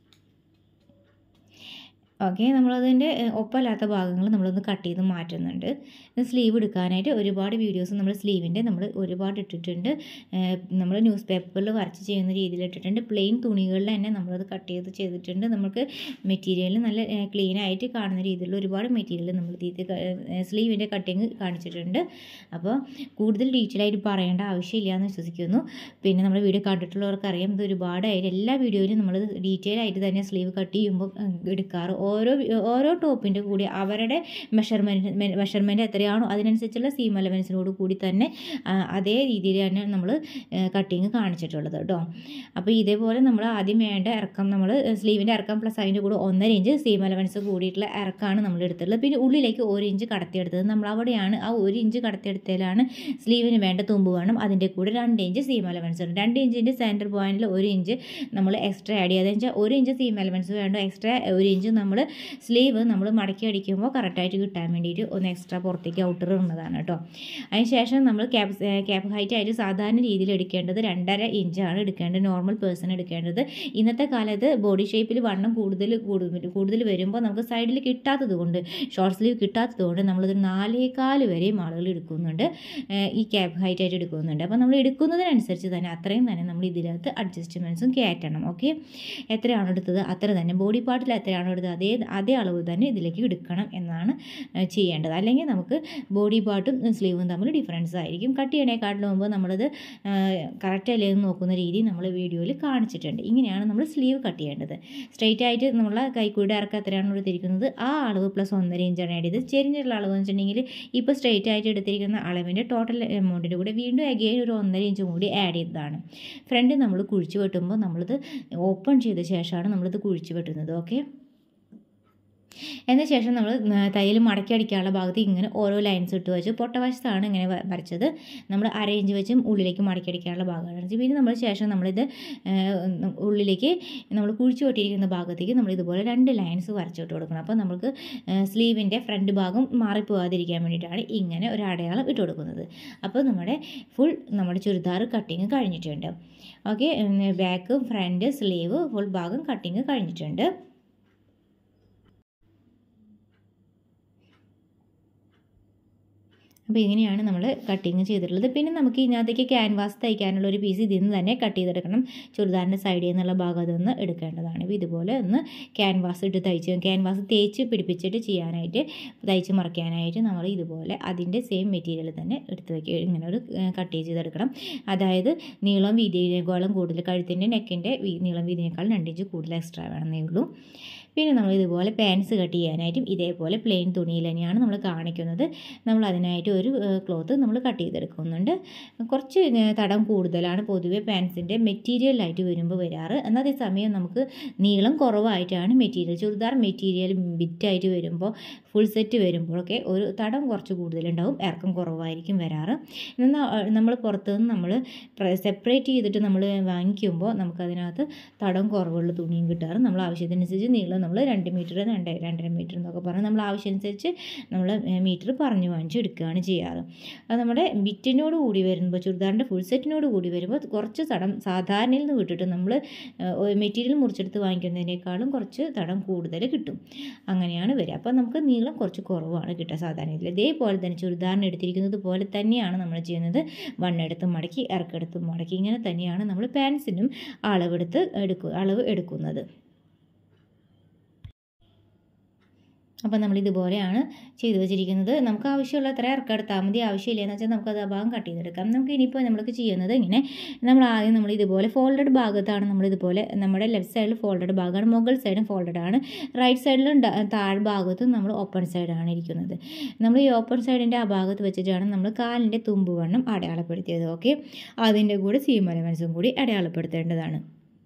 ഓക്കെ നമ്മളതിൻ്റെ ഒപ്പമല്ലാത്ത ഭാഗങ്ങൾ നമ്മളൊന്ന് കട്ട് ചെയ്ത് മാറ്റുന്നുണ്ട് സ്ലീവ് എടുക്കാനായിട്ട് ഒരുപാട് വീഡിയോസ് നമ്മൾ സ്ലീവിൻ്റെ നമ്മൾ ഒരുപാട് ഇട്ടിട്ടുണ്ട് നമ്മൾ ന്യൂസ് പേപ്പറിൽ വരച്ച് ചെയ്യുന്ന രീതിയിൽ ഇട്ടിട്ടുണ്ട് പ്ലെയിൻ തുണികളിൽ തന്നെ നമ്മളത് കട്ട് ചെയ്ത് ചെയ്തിട്ടുണ്ട് നമുക്ക് മെറ്റീരിയൽ നല്ല ക്ലീൻ ആയിട്ട് കാണുന്ന രീതിയിലുള്ള ഒരുപാട് മെറ്റീരിയൽ നമ്മൾ സ്ലീവിൻ്റെ കട്ടിങ് കാണിച്ചിട്ടുണ്ട് അപ്പോൾ കൂടുതൽ ഡീറ്റെയിൽ ആയിട്ട് പറയേണ്ട ആവശ്യമില്ല എന്ന് വിശ്വസിക്കുന്നു പിന്നെ നമ്മൾ വീഡിയോ കണ്ടിട്ടുള്ളവർക്ക് അറിയാം ഇത് ഒരുപാടായിട്ട് എല്ലാ വീഡിയോയിലും നമ്മൾ ഡീറ്റെയിൽ ആയിട്ട് തന്നെ സ്ലീവ് കട്ട് ചെയ്യുമ്പോൾ എടുക്കാറ് ഓരോ ഓരോ ടോപ്പിൻ്റെ കൂടി അവരുടെ മെഷർമെൻറ്റ് മെഷർമെൻറ്റ് എത്രയാണോ അതിനനുസരിച്ചുള്ള സീം അലവൻസിനോട് കൂടി തന്നെ ആ, അതേ രീതിയിൽ തന്നെ നമ്മൾ കട്ടിങ് കാണിച്ചിട്ടുള്ളത് കേട്ടോ അപ്പോൾ ഇതേപോലെ നമ്മൾ ആദ്യം വേണ്ട ഇറക്കം നമ്മൾ സ്ലീവിൻ്റെ ഇറക്കം പ്ലസ് അതിൻ്റെ കൂടെ ഒന്നര ഇഞ്ച് സീം അലവൻസ് കൂടിയിട്ടുള്ള ഇറക്കമാണ് നമ്മൾ എടുത്തിട്ടുള്ളത് പിന്നെ ഉള്ളിലേക്ക് ഒരു ഇഞ്ച് കടത്തിയെടുത്തത് നമ്മൾ അവിടെയാണ് ആ ഒരു ഇഞ്ച് കടത്തിയെടുത്തതിലാണ് സ്ലീവിന് വേണ്ട തുമ്പ് വേണം അതിൻ്റെ കൂടെ രണ്ട് ഇഞ്ച് സീം അലവൻസ് ഉണ്ട് രണ്ട് ഇഞ്ചിൻ്റെ സെൻറ്റർ പോയിന്റിൽ ഒരു ഇഞ്ച് നമ്മൾ എക്സ്ട്രാ ആഡ് ചെയ്യുക വെച്ചാൽ ഒരു ഇഞ്ച് സീം എലമെൻറ്റ്സ് വേണ്ട എക്സ്ട്രാ ഒരു ഇഞ്ച് നമ്മൾ സ്ലീവ് നമ്മൾ മടക്കി അടിക്കുമ്പോൾ കറക്റ്റായിട്ട് കിട്ടാൻ വേണ്ടിയിട്ട് ഒന്ന് എക്സ്ട്രാ പുറത്തേക്ക് ഔട്ടർ ഇടുന്നതാണ് കേട്ടോ അതിന് ശേഷം നമ്മൾ ക്യാപ് ക്യാപ് ഹൈറ്റ് ആയിട്ട് സാധാരണ രീതിയിൽ എടുക്കേണ്ടത് രണ്ടര ഇഞ്ചാണ് എടുക്കേണ്ടത് നോർമൽ പേഴ്സൺ എടുക്കേണ്ടത് ഇന്നത്തെ കാലത്ത് ബോഡി ഷേപ്പിൽ വണ്ണം കൂടുതൽ കൂടുതൽ കൂടുതൽ വരുമ്പോൾ നമുക്ക് സൈഡിൽ കിട്ടാത്തത് കൊണ്ട് ഷോർട്ട് സ്ലീവ് കിട്ടാത്തത് കൊണ്ട് നമ്മളത് നാലേകാല് വരെയും ആളുകൾ എടുക്കുന്നുണ്ട് ഏഹ് ഈ ക്യാപ് ഹൈറ്റ് ആയിട്ട് എടുക്കുന്നുണ്ട് അപ്പോൾ നമ്മൾ എടുക്കുന്നതിനനുസരിച്ച് തന്നെ അത്രയും തന്നെ നമ്മൾ ഇതിനകത്ത് അഡ്ജസ്റ്റ്മെൻറ്റ്സും കയറ്റണം ഓക്കെ എത്രയാണോ എടുത്തത് അത്ര തന്നെ ബോഡി പാർട്ടിൽ എത്രയാണോ എടുത്തത് അതേ അതേ അളവ് തന്നെ ഇതിലേക്ക് എടുക്കണം എന്നാണ് ഏഹ് ചെയ്യേണ്ടത് അല്ലെങ്കിൽ നമുക്ക് ബോഡി പാർട്ടും സ്ലീവും തമ്മിൽ ഡിഫറൻസ് ആയിരിക്കും കട്ട് ചെയ്യണേക്കാട്ടിലും മുമ്പ് നമ്മളത് കറക്റ്റ് അല്ലേ എന്ന് നോക്കുന്ന രീതി നമ്മൾ വീഡിയോയിൽ കാണിച്ചിട്ടുണ്ട് ഇങ്ങനെയാണ് നമ്മൾ സ്ലീവ് കട്ട് ചെയ്യേണ്ടത് സ്ട്രെയിറ്റ് ആയിട്ട് നമ്മൾ കൈക്കൂടെ ഇറക്കം എത്രയാണോ എടുത്തിരിക്കുന്നത് ആ അളവ് പ്ലസ് ഒന്നര ഇഞ്ചാണ് ആഡ് ചെയ്തത് ചെരിഞ്ഞുള്ള അളവ് എന്ന് വെച്ചിട്ടുണ്ടെങ്കിൽ ഇപ്പോൾ സ്ട്രെയിറ്റ് ആയിട്ട് എടുത്തിരിക്കുന്ന അളവിൻ്റെ ടോട്ടൽ എമൗണ്ടിൻ്റെ കൂടെ വീണ്ടും അഗെയിൻ ഒരു ഒന്നര ഇഞ്ചും കൂടി ആഡ് ചെയ്തതാണ് ഫ്രണ്ട് നമ്മൾ കുഴിച്ച് വെട്ടുമ്പോൾ നമ്മളിത് ഓപ്പൺ ചെയ്ത ശേഷമാണ് നമ്മളിത് കുഴിച്ച് വെട്ടുന്നത് ഓക്കെ എന്ന ശേഷം നമ്മൾ തയ്യൽ മടക്കി അടിക്കാനുള്ള ഭാഗത്ത് ഇങ്ങനെ ഓരോ ലൈൻസ് ഇട്ട് വെച്ച് പൊട്ടവശത്താണ് ഇങ്ങനെ വ- വരച്ചത് നമ്മൾ അരയിഞ്ച് വെച്ചും ഉള്ളിലേക്ക് മടക്കി അടിക്കാനുള്ള ഭാഗമാണ് വരച്ചത്. പിന്നെ നമ്മൾ ശേഷം നമ്മളിത് ഏഹ്, ഉള്ളിലേക്ക് നമ്മൾ കുഴിച്ചു കൊട്ടിയിരിക്കുന്ന ഭാഗത്തേക്ക് നമ്മൾ ഇതുപോലെ രണ്ട് ലൈൻസ് വരച്ചിട്ട് കൊടുക്കണം അപ്പോൾ നമുക്ക് സ്ലീവിൻ്റെ ഫ്രണ്ട് ഭാഗം മാറിപ്പോകാതിരിക്കാൻ വേണ്ടിയിട്ടാണ് ഇങ്ങനെ ഒരു അടയാളം ഇട്ട് കൊടുക്കുന്നത് അപ്പോൾ നമ്മുടെ ഫുൾ നമ്മുടെ ചുരിദാർ കട്ടിങ് കഴിഞ്ഞിട്ടുണ്ട് okay back front sleeve full ഭാഗം കട്ടിങ് കഴിഞ്ഞിട്ടുണ്ട് അപ്പോൾ ഇങ്ങനെയാണ് നമ്മൾ കട്ടിങ് ചെയ്തിട്ടുള്ളത് പിന്നെ നമുക്ക് ഇതിനകത്തേക്ക് ക്യാൻവാസ് തയ്ക്കാനുള്ള ഒരു പീസ് ഇതിൽ നിന്ന് തന്നെ കട്ട് ചെയ്തെടുക്കണം ചുരിദാറിൻ്റെ സൈഡിൽ നിന്നുള്ള ഭാഗം അതൊന്ന് എടുക്കേണ്ടതാണ് അപ്പോൾ ഇതുപോലെ ഒന്ന് ക്യാൻവാസ് ഇട്ട് തയ്ച്ച് ക്യാൻവാസ് തേച്ച് പിടിപ്പിച്ചിട്ട് ചെയ്യാനായിട്ട് തയ്ച്ച് മറയ്ക്കാനായിട്ട് നമ്മൾ ഇതുപോലെ അതിൻ്റെ സെയിം മെറ്റീരിയൽ തന്നെ എടുത്ത് വയ്ക്കുക ഇങ്ങനെ ഒരു കട്ട് ചെയ്തെടുക്കണം അതായത് നീളം വീതിയേക്കാളും കൂടുതൽ കഴുത്തിൻ്റെ നെക്കിൻ്റെ നീളം വീതിനേക്കാളും രണ്ടിഞ്ച് കൂടുതൽ എക്സ്ട്രാ വേണമെന്നേ ഉള്ളൂ പിന്നെ നമ്മൾ ഇതുപോലെ പാൻസ് കട്ട് ചെയ്യാനായിട്ടും ഇതേപോലെ പ്ലെയിൻ തുണിയിൽ തന്നെയാണ് നമ്മൾ കാണിക്കുന്നത് നമ്മൾ അതിനായിട്ട് ഒരു ക്ലോത്ത് നമ്മൾ കട്ട് ചെയ്തെടുക്കുന്നുണ്ട് കുറച്ച് ഏഹ്, തടം കൂടുതലാണ് പൊതുവേ പാൻസിൻ്റെ മെറ്റീരിയലായിട്ട് വരുമ്പോൾ വരാറ് എന്നാൽ അതേസമയം നമുക്ക് നീളം കുറവായിട്ടാണ് മെറ്റീരിയൽ ചുരിദാർ മെറ്റീരിയൽ ബിറ്റായിട്ട് വരുമ്പോൾ ഫുൾ സെറ്റ് വരുമ്പോഴൊക്കെ ഒരു തടം കുറച്ച് കൂടുതലുണ്ടാവും ഇറക്കം കുറവായിരിക്കും വരാറ് എന്നാൽ നമ്മൾ പുറത്തുനിന്ന് നമ്മൾ സെപ്പറേറ്റ് ചെയ്തിട്ട് നമ്മൾ വാങ്ങിക്കുമ്പോൾ നമുക്കതിനകത്ത് തടം കുറവുള്ള തുണിയും കിട്ടാറ് നമ്മൾ ആവശ്യത്തിനനുസരിച്ച് നീളം നമ്മൾ രണ്ട് മീറ്റർ രണ്ട് രണ്ടര മീറ്റർ എന്നൊക്കെ പറഞ്ഞ് നമ്മൾ ആവശ്യമനുസരിച്ച് നമ്മൾ മീറ്റർ പറഞ്ഞു വാങ്ങിച്ച് എടുക്കുകയാണ് ചെയ്യാറ് അത് നമ്മുടെ ബിറ്റിനോട് കൂടി വരുമ്പോൾ ചുരിദാറിൻ്റെ ഫുൾ സെറ്റിനോട് കൂടി വരുമ്പോൾ കുറച്ച് തടം സാധാരണയിൽ നിന്ന് വിട്ടിട്ട് നമ്മൾ മെറ്റീരിയൽ മുറിച്ചെടുത്ത് വാങ്ങിക്കുന്നതിനേക്കാളും കുറച്ച് തടം കൂടുതൽ കിട്ടും അങ്ങനെയാണ് വരിക അപ്പോൾ നമുക്ക് നീളം നീളം കുറച്ച് കുറവാണ് കിട്ടുക സാധാരണ ഇതിൽ ഇതേപോലെ തന്നെ ചുരിദാറിന് എടുത്തിരിക്കുന്നത് പോലെ തന്നെയാണ് നമ്മൾ ചെയ്യുന്നത് വണ്ണെടുത്ത് മടക്കി ഇറക്കെടുത്ത് മടക്കി ഇങ്ങനെ തന്നെയാണ് നമ്മൾ പാൻസിനും അളവെടുത്ത് എടുക്കുക അളവ് എടുക്കുന്നത് അപ്പോൾ നമ്മൾ ഇതുപോലെയാണ് ചെയ്തു വെച്ചിരിക്കുന്നത് നമുക്ക് ആവശ്യമുള്ള അത്ര ഇറക്കെടുത്താൽ മതി ആവശ്യമില്ലെന്ന് വെച്ചാൽ നമുക്ക് അത് ആ ഭാഗം കട്ട് ചെയ്തെടുക്കാം നമുക്ക് ഇനിയിപ്പോൾ നമ്മൾക്ക് ചെയ്യുന്നത് ഇങ്ങനെ നമ്മൾ ആദ്യം നമ്മൾ ഇതുപോലെ ഫോൾഡഡ് ഭാഗത്താണ് നമ്മൾ ഇതുപോലെ നമ്മുടെ ലെഫ്റ്റ് സൈഡിൽ ഫോൾഡഡ് ഭാഗമാണ് മുകൾ സൈഡും ഫോൾഡഡ് ആണ് റൈറ്റ് സൈഡിലും താഴ് ഭാഗത്തും നമ്മൾ ഓപ്പൺ സൈഡാണ് ഇരിക്കുന്നത് നമ്മൾ ഈ ഓപ്പൺ സൈഡിൻ്റെ ആ ഭാഗത്ത് വെച്ചിട്ടാണ് നമ്മൾ കാലിൻ്റെ തുമ്പ് വണ്ണം അടയാളപ്പെടുത്തിയത് ഓക്കെ അതിൻ്റെ കൂടെ സീം എലവൻസും കൂടി അടയാളപ്പെടുത്തേണ്ടതാണ്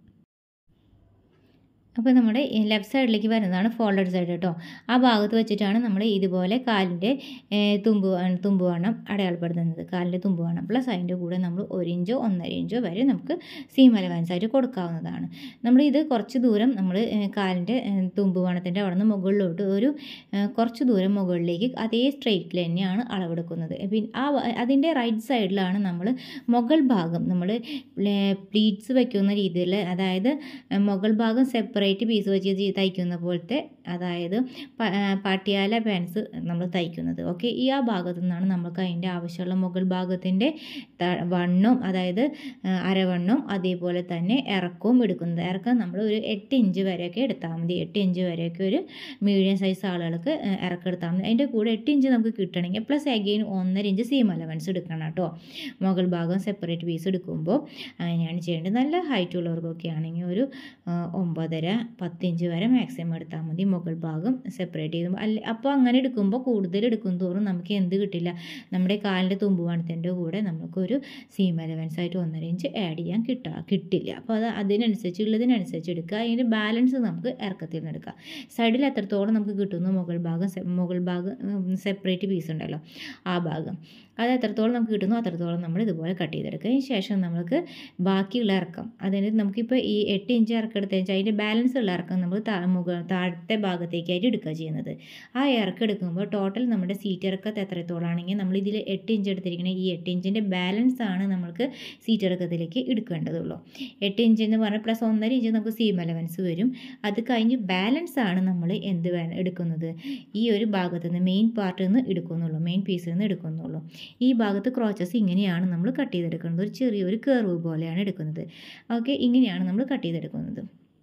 അപ്പോൾ നമ്മുടെ ലെഫ്റ്റ് സൈഡിലേക്ക് വരുന്നതാണ് ഫോൾഡഡ് സൈഡ് കേട്ടോ ആ ഭാഗത്ത് വെച്ചിട്ടാണ് നമ്മൾ ഇതുപോലെ കാലിൻ്റെ തുമ്പ് തുമ്പ് വണ്ണം അടയാളപ്പെടുത്തുന്നത് കാലിൻ്റെ തുമ്പ് വണ്ണം പ്ലസ് അതിൻ്റെ കൂടെ നമ്മൾ ഒരു ഇഞ്ചോ ഒന്നര ഇഞ്ചോ വരെ നമുക്ക് സീം അലവൻസ് ആയിട്ട് കൊടുക്കാവുന്നതാണ് നമ്മൾ ഇത് കുറച്ച് ദൂരം നമ്മൾ കാലിൻ്റെ തുമ്പ് വണ്ണത്തിൻ്റെ അവിടെ നിന്ന് മുകളിലോട്ട് ഒരു കുറച്ച് ദൂരം മുകളിലേക്ക് അതേ സ്ട്രെയിറ്റിൽ തന്നെയാണ് അളവെടുക്കുന്നത് പിന്നെ ആ അതിൻ്റെ റൈറ്റ് സൈഡിലാണ് നമ്മൾ മുകൾ ഭാഗം നമ്മൾ പ്ലീറ്റ്സ് വയ്ക്കുന്ന രീതിയിൽ അതായത് മുകൾ ഭാഗം സെപ്പറേറ്റ് പീസ് വെച്ച് തയ്ക്കുന്ന പോലത്തെ അതായത് പാട്ടിയാല പാൻസ് നമ്മൾ തയ്ക്കുന്നത് ഓക്കെ ഈ ആ ഭാഗത്തു നിന്നാണ് നമുക്ക് അതിൻ്റെ ആവശ്യമുള്ള മുകൾ ഭാഗത്തിൻ്റെ വണ്ണും അതായത് അരവണ്ണും അതേപോലെ തന്നെ ഇറക്കവും എടുക്കുന്നത് ഇറക്കം നമ്മൾ ഒരു എട്ട് ഇഞ്ച് വരെയൊക്കെ എടുത്താൽ മതി എട്ട് ഇഞ്ച് വരെയൊക്കെ ഒരു മീഡിയം സൈസ് ആളുകൾക്ക് ഇറക്കം എടുത്താൽ മതി അതിൻ്റെ കൂടെ എട്ട് ഇഞ്ച് നമുക്ക് കിട്ടണമെങ്കിൽ പ്ലസ് അഗെയിൻ ഒന്നര ഇഞ്ച് സീം അലവൻസ് എടുക്കണം കേട്ടോ മുകൾ ഭാഗം സെപ്പറേറ്റ് പീസ് എടുക്കുമ്പോൾ അങ്ങനെയാണ് ചെയ്യേണ്ടത് നല്ല ഹൈറ്റ് ഉള്ളവർക്കൊക്കെ ആണെങ്കിൽ ഒരു ഒമ്പതര പത്തിഞ്ച് വരെ മാക്സിമം എടുത്താൽ മതി മുകൾ ഭാഗം സെപ്പറേറ്റ് ചെയ്ത് അല്ല അപ്പോൾ അങ്ങനെ എടുക്കുമ്പോൾ കൂടുതൽ എടുക്കും തോറും നമുക്ക് എന്ത് കിട്ടില്ല നമ്മുടെ കാലിൻ്റെ തുമ്പുവാണത്തിൻ്റെ കൂടെ നമുക്കൊരു സീം അലവൻസ് ആയിട്ട് ഒന്നര ഇഞ്ച് ആഡ് ചെയ്യാൻ കിട്ടാ കിട്ടില്ല അപ്പോൾ അത് അതിനനുസരിച്ച് ഉള്ളതിനനുസരിച്ച് എടുക്കുക അതിൻ്റെ ബാലൻസ് നമുക്ക് ഇറക്കത്തിൽ നിന്ന് എടുക്കാം സൈഡിൽ എത്രത്തോളം നമുക്ക് കിട്ടുന്നു മുകൾ ഭാഗം മുകൾ ഭാഗം സെപ്പറേറ്റ് പീസ് ഉണ്ടല്ലോ ആ ഭാഗം അത് എത്രത്തോളം നമുക്ക് കിട്ടുന്നു അത്രത്തോളം നമ്മൾ ഇതുപോലെ കട്ട് ചെയ്തെടുക്കുക അതിന് ശേഷം നമുക്ക് ബാക്കിയുള്ള ഇറക്കം അതിന് നമുക്കിപ്പോൾ ഈ എട്ട് ഇഞ്ച് ഇറക്കം എടുത്തതിന് വെച്ചാൽ അതിൻ്റെ ബാലൻസ് ഉള്ള ഇറക്കം നമ്മൾ താ മുക താഴത്തെ ഭാഗത്തേക്കായിട്ട് എടുക്കുക ചെയ്യുന്നത് ആ ഇറക്കം എടുക്കുമ്പോൾ ടോട്ടൽ നമ്മുടെ സീറ്റ് ഇറക്കത്ത് എത്രത്തോളാണെങ്കിൽ നമ്മൾ ഇതിൽ എട്ട് ഇഞ്ച് എടുത്തിരിക്കുന്ന ഈ എട്ട് ഇഞ്ചിൻ്റെ ബാലൻസ് ആണ് നമ്മൾക്ക് സീറ്റ് ഇറക്കത്തിലേക്ക് എടുക്കേണ്ടതുള്ളൂ എട്ട് ഇഞ്ച് എന്ന് പറഞ്ഞാൽ പ്ലസ് ഒന്നര ഇഞ്ച് നമുക്ക് സീം അലവൻസ് വരും അത് കഴിഞ്ഞ് ബാലൻസ് ആണ് നമ്മൾ എന്ത് വേ എടുക്കുന്നത് ഈ ഒരു ഭാഗത്ത് നിന്ന് മെയിൻ പാർട്ടിൽ നിന്ന് എടുക്കുന്നുള്ളൂ മെയിൻ പീസിൽ നിന്ന് എടുക്കുന്നുള്ളൂ ഈ ഭാഗത്ത് ക്രോച്ചസ് ഇങ്ങനെയാണ് നമ്മൾ കട്ട് ചെയ്തെടുക്കുന്നത് ഒരു ചെറിയൊരു കർവ് പോലെയാണ് എടുക്കുന്നത് ഓക്കെ ഇങ്ങനെയാണ് നമ്മൾ കട്ട് ചെയ്തെടുക്കുന്നത്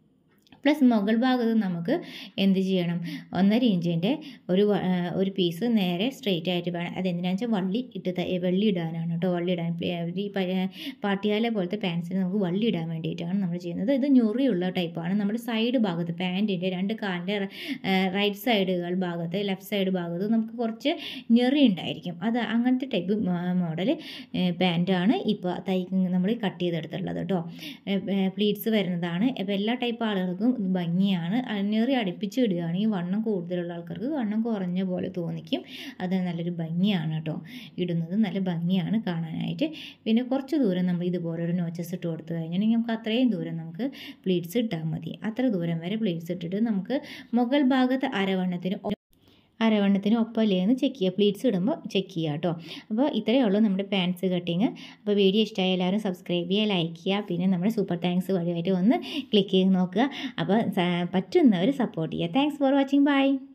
പ്ലസ് മുകൾ ഭാഗത്ത് നമുക്ക് എന്ത് ചെയ്യണം ഒന്നര ഇഞ്ചിൻ്റെ ഒരു ഒരു പീസ് നേരെ സ്ട്രെയിറ്റ് ആയിട്ട് വേണം അതെന്തിനാണെന്ന് വെച്ചാൽ വള്ളി ഇട്ട് വെള്ളി ഇടാനാണ് കേട്ടോ വള്ളി ഇടാൻ ഈ പാട്ടിയാല പോലത്തെ പാൻസിന് നമുക്ക് വള്ളി ഇടാൻ വേണ്ടിയിട്ടാണ് നമ്മൾ ചെയ്യുന്നത് ഇത് ഞൊറിയുള്ള ടൈപ്പാണ് നമ്മുടെ സൈഡ് ഭാഗത്ത് പാൻറ്റിൻ്റെ രണ്ട് കാലിൻ്റെ റൈറ്റ് സൈഡുകൾ ഭാഗത്ത് ലെഫ്റ്റ് സൈഡ് ഭാഗത്ത് നമുക്ക് കുറച്ച് ഞെറി ഉണ്ടായിരിക്കും അത് അങ്ങനത്തെ ടൈപ്പ് മോഡൽ പാൻറ്റാണ് ഇപ്പോൾ തൈ നമ്മൾ കട്ട് ചെയ്തെടുത്തുള്ളത് കേട്ടോ പ്ലീറ്റ്സ് വരുന്നതാണ് അപ്പോൾ എല്ലാ ടൈപ്പ് ആളുകൾക്കും ഭംഗിയാണ് അന്നേറി അടുപ്പിച്ച് ഇടുകയാണെങ്കിൽ വണ്ണം കൂടുതലുള്ള ആൾക്കാർക്ക് വണ്ണം കുറഞ്ഞ പോലെ തോന്നിക്കും അത് നല്ലൊരു ഭംഗിയാണ് കേട്ടോ ഇടുന്നത് നല്ല ഭംഗിയാണ് കാണാനായിട്ട് പിന്നെ കുറച്ച് ദൂരം നമ്മൾ ഇതുപോലൊരു നോച്ചസ് ഇട്ട് കൊടുത്തു കഴിഞ്ഞാൽ നമുക്ക് അത്രയും ദൂരം നമുക്ക് പ്ലീറ്റ്സ് ഇട്ടാൽ മതി അത്ര ദൂരം വരെ പ്ലീറ്റ്സ് ഇട്ടിട്ട് നമുക്ക് മുകൾ ഭാഗത്ത് അരവണ്ണത്തിന് അരവണ്ണത്തിന് ഒപ്പമല്ലേന്ന് ചെക്ക് ചെയ്യുക പ്ലീറ്റ്സ് ഇടുമ്പോൾ ചെക്ക് ചെയ്യുക കേട്ടോ അപ്പോൾ ഇത്രയേ ഉള്ളൂ നമ്മുടെ പാൻസ് കട്ടിങ് അപ്പോൾ വീഡിയോ ഇഷ്ടമായ എല്ലാവരും സബ്സ്ക്രൈബ് ചെയ്യുക ലൈക്ക് ചെയ്യുക പിന്നെ നമ്മുടെ സൂപ്പർ താങ്ക്സ് വഴിയായിട്ട് ഒന്ന് ക്ലിക്ക് ചെയ്ത് നോക്കുക അപ്പോൾ പറ്റുന്നവർ സപ്പോർട്ട് ചെയ്യുക താങ്ക്സ് ഫോർ വാച്ചിങ് ബൈ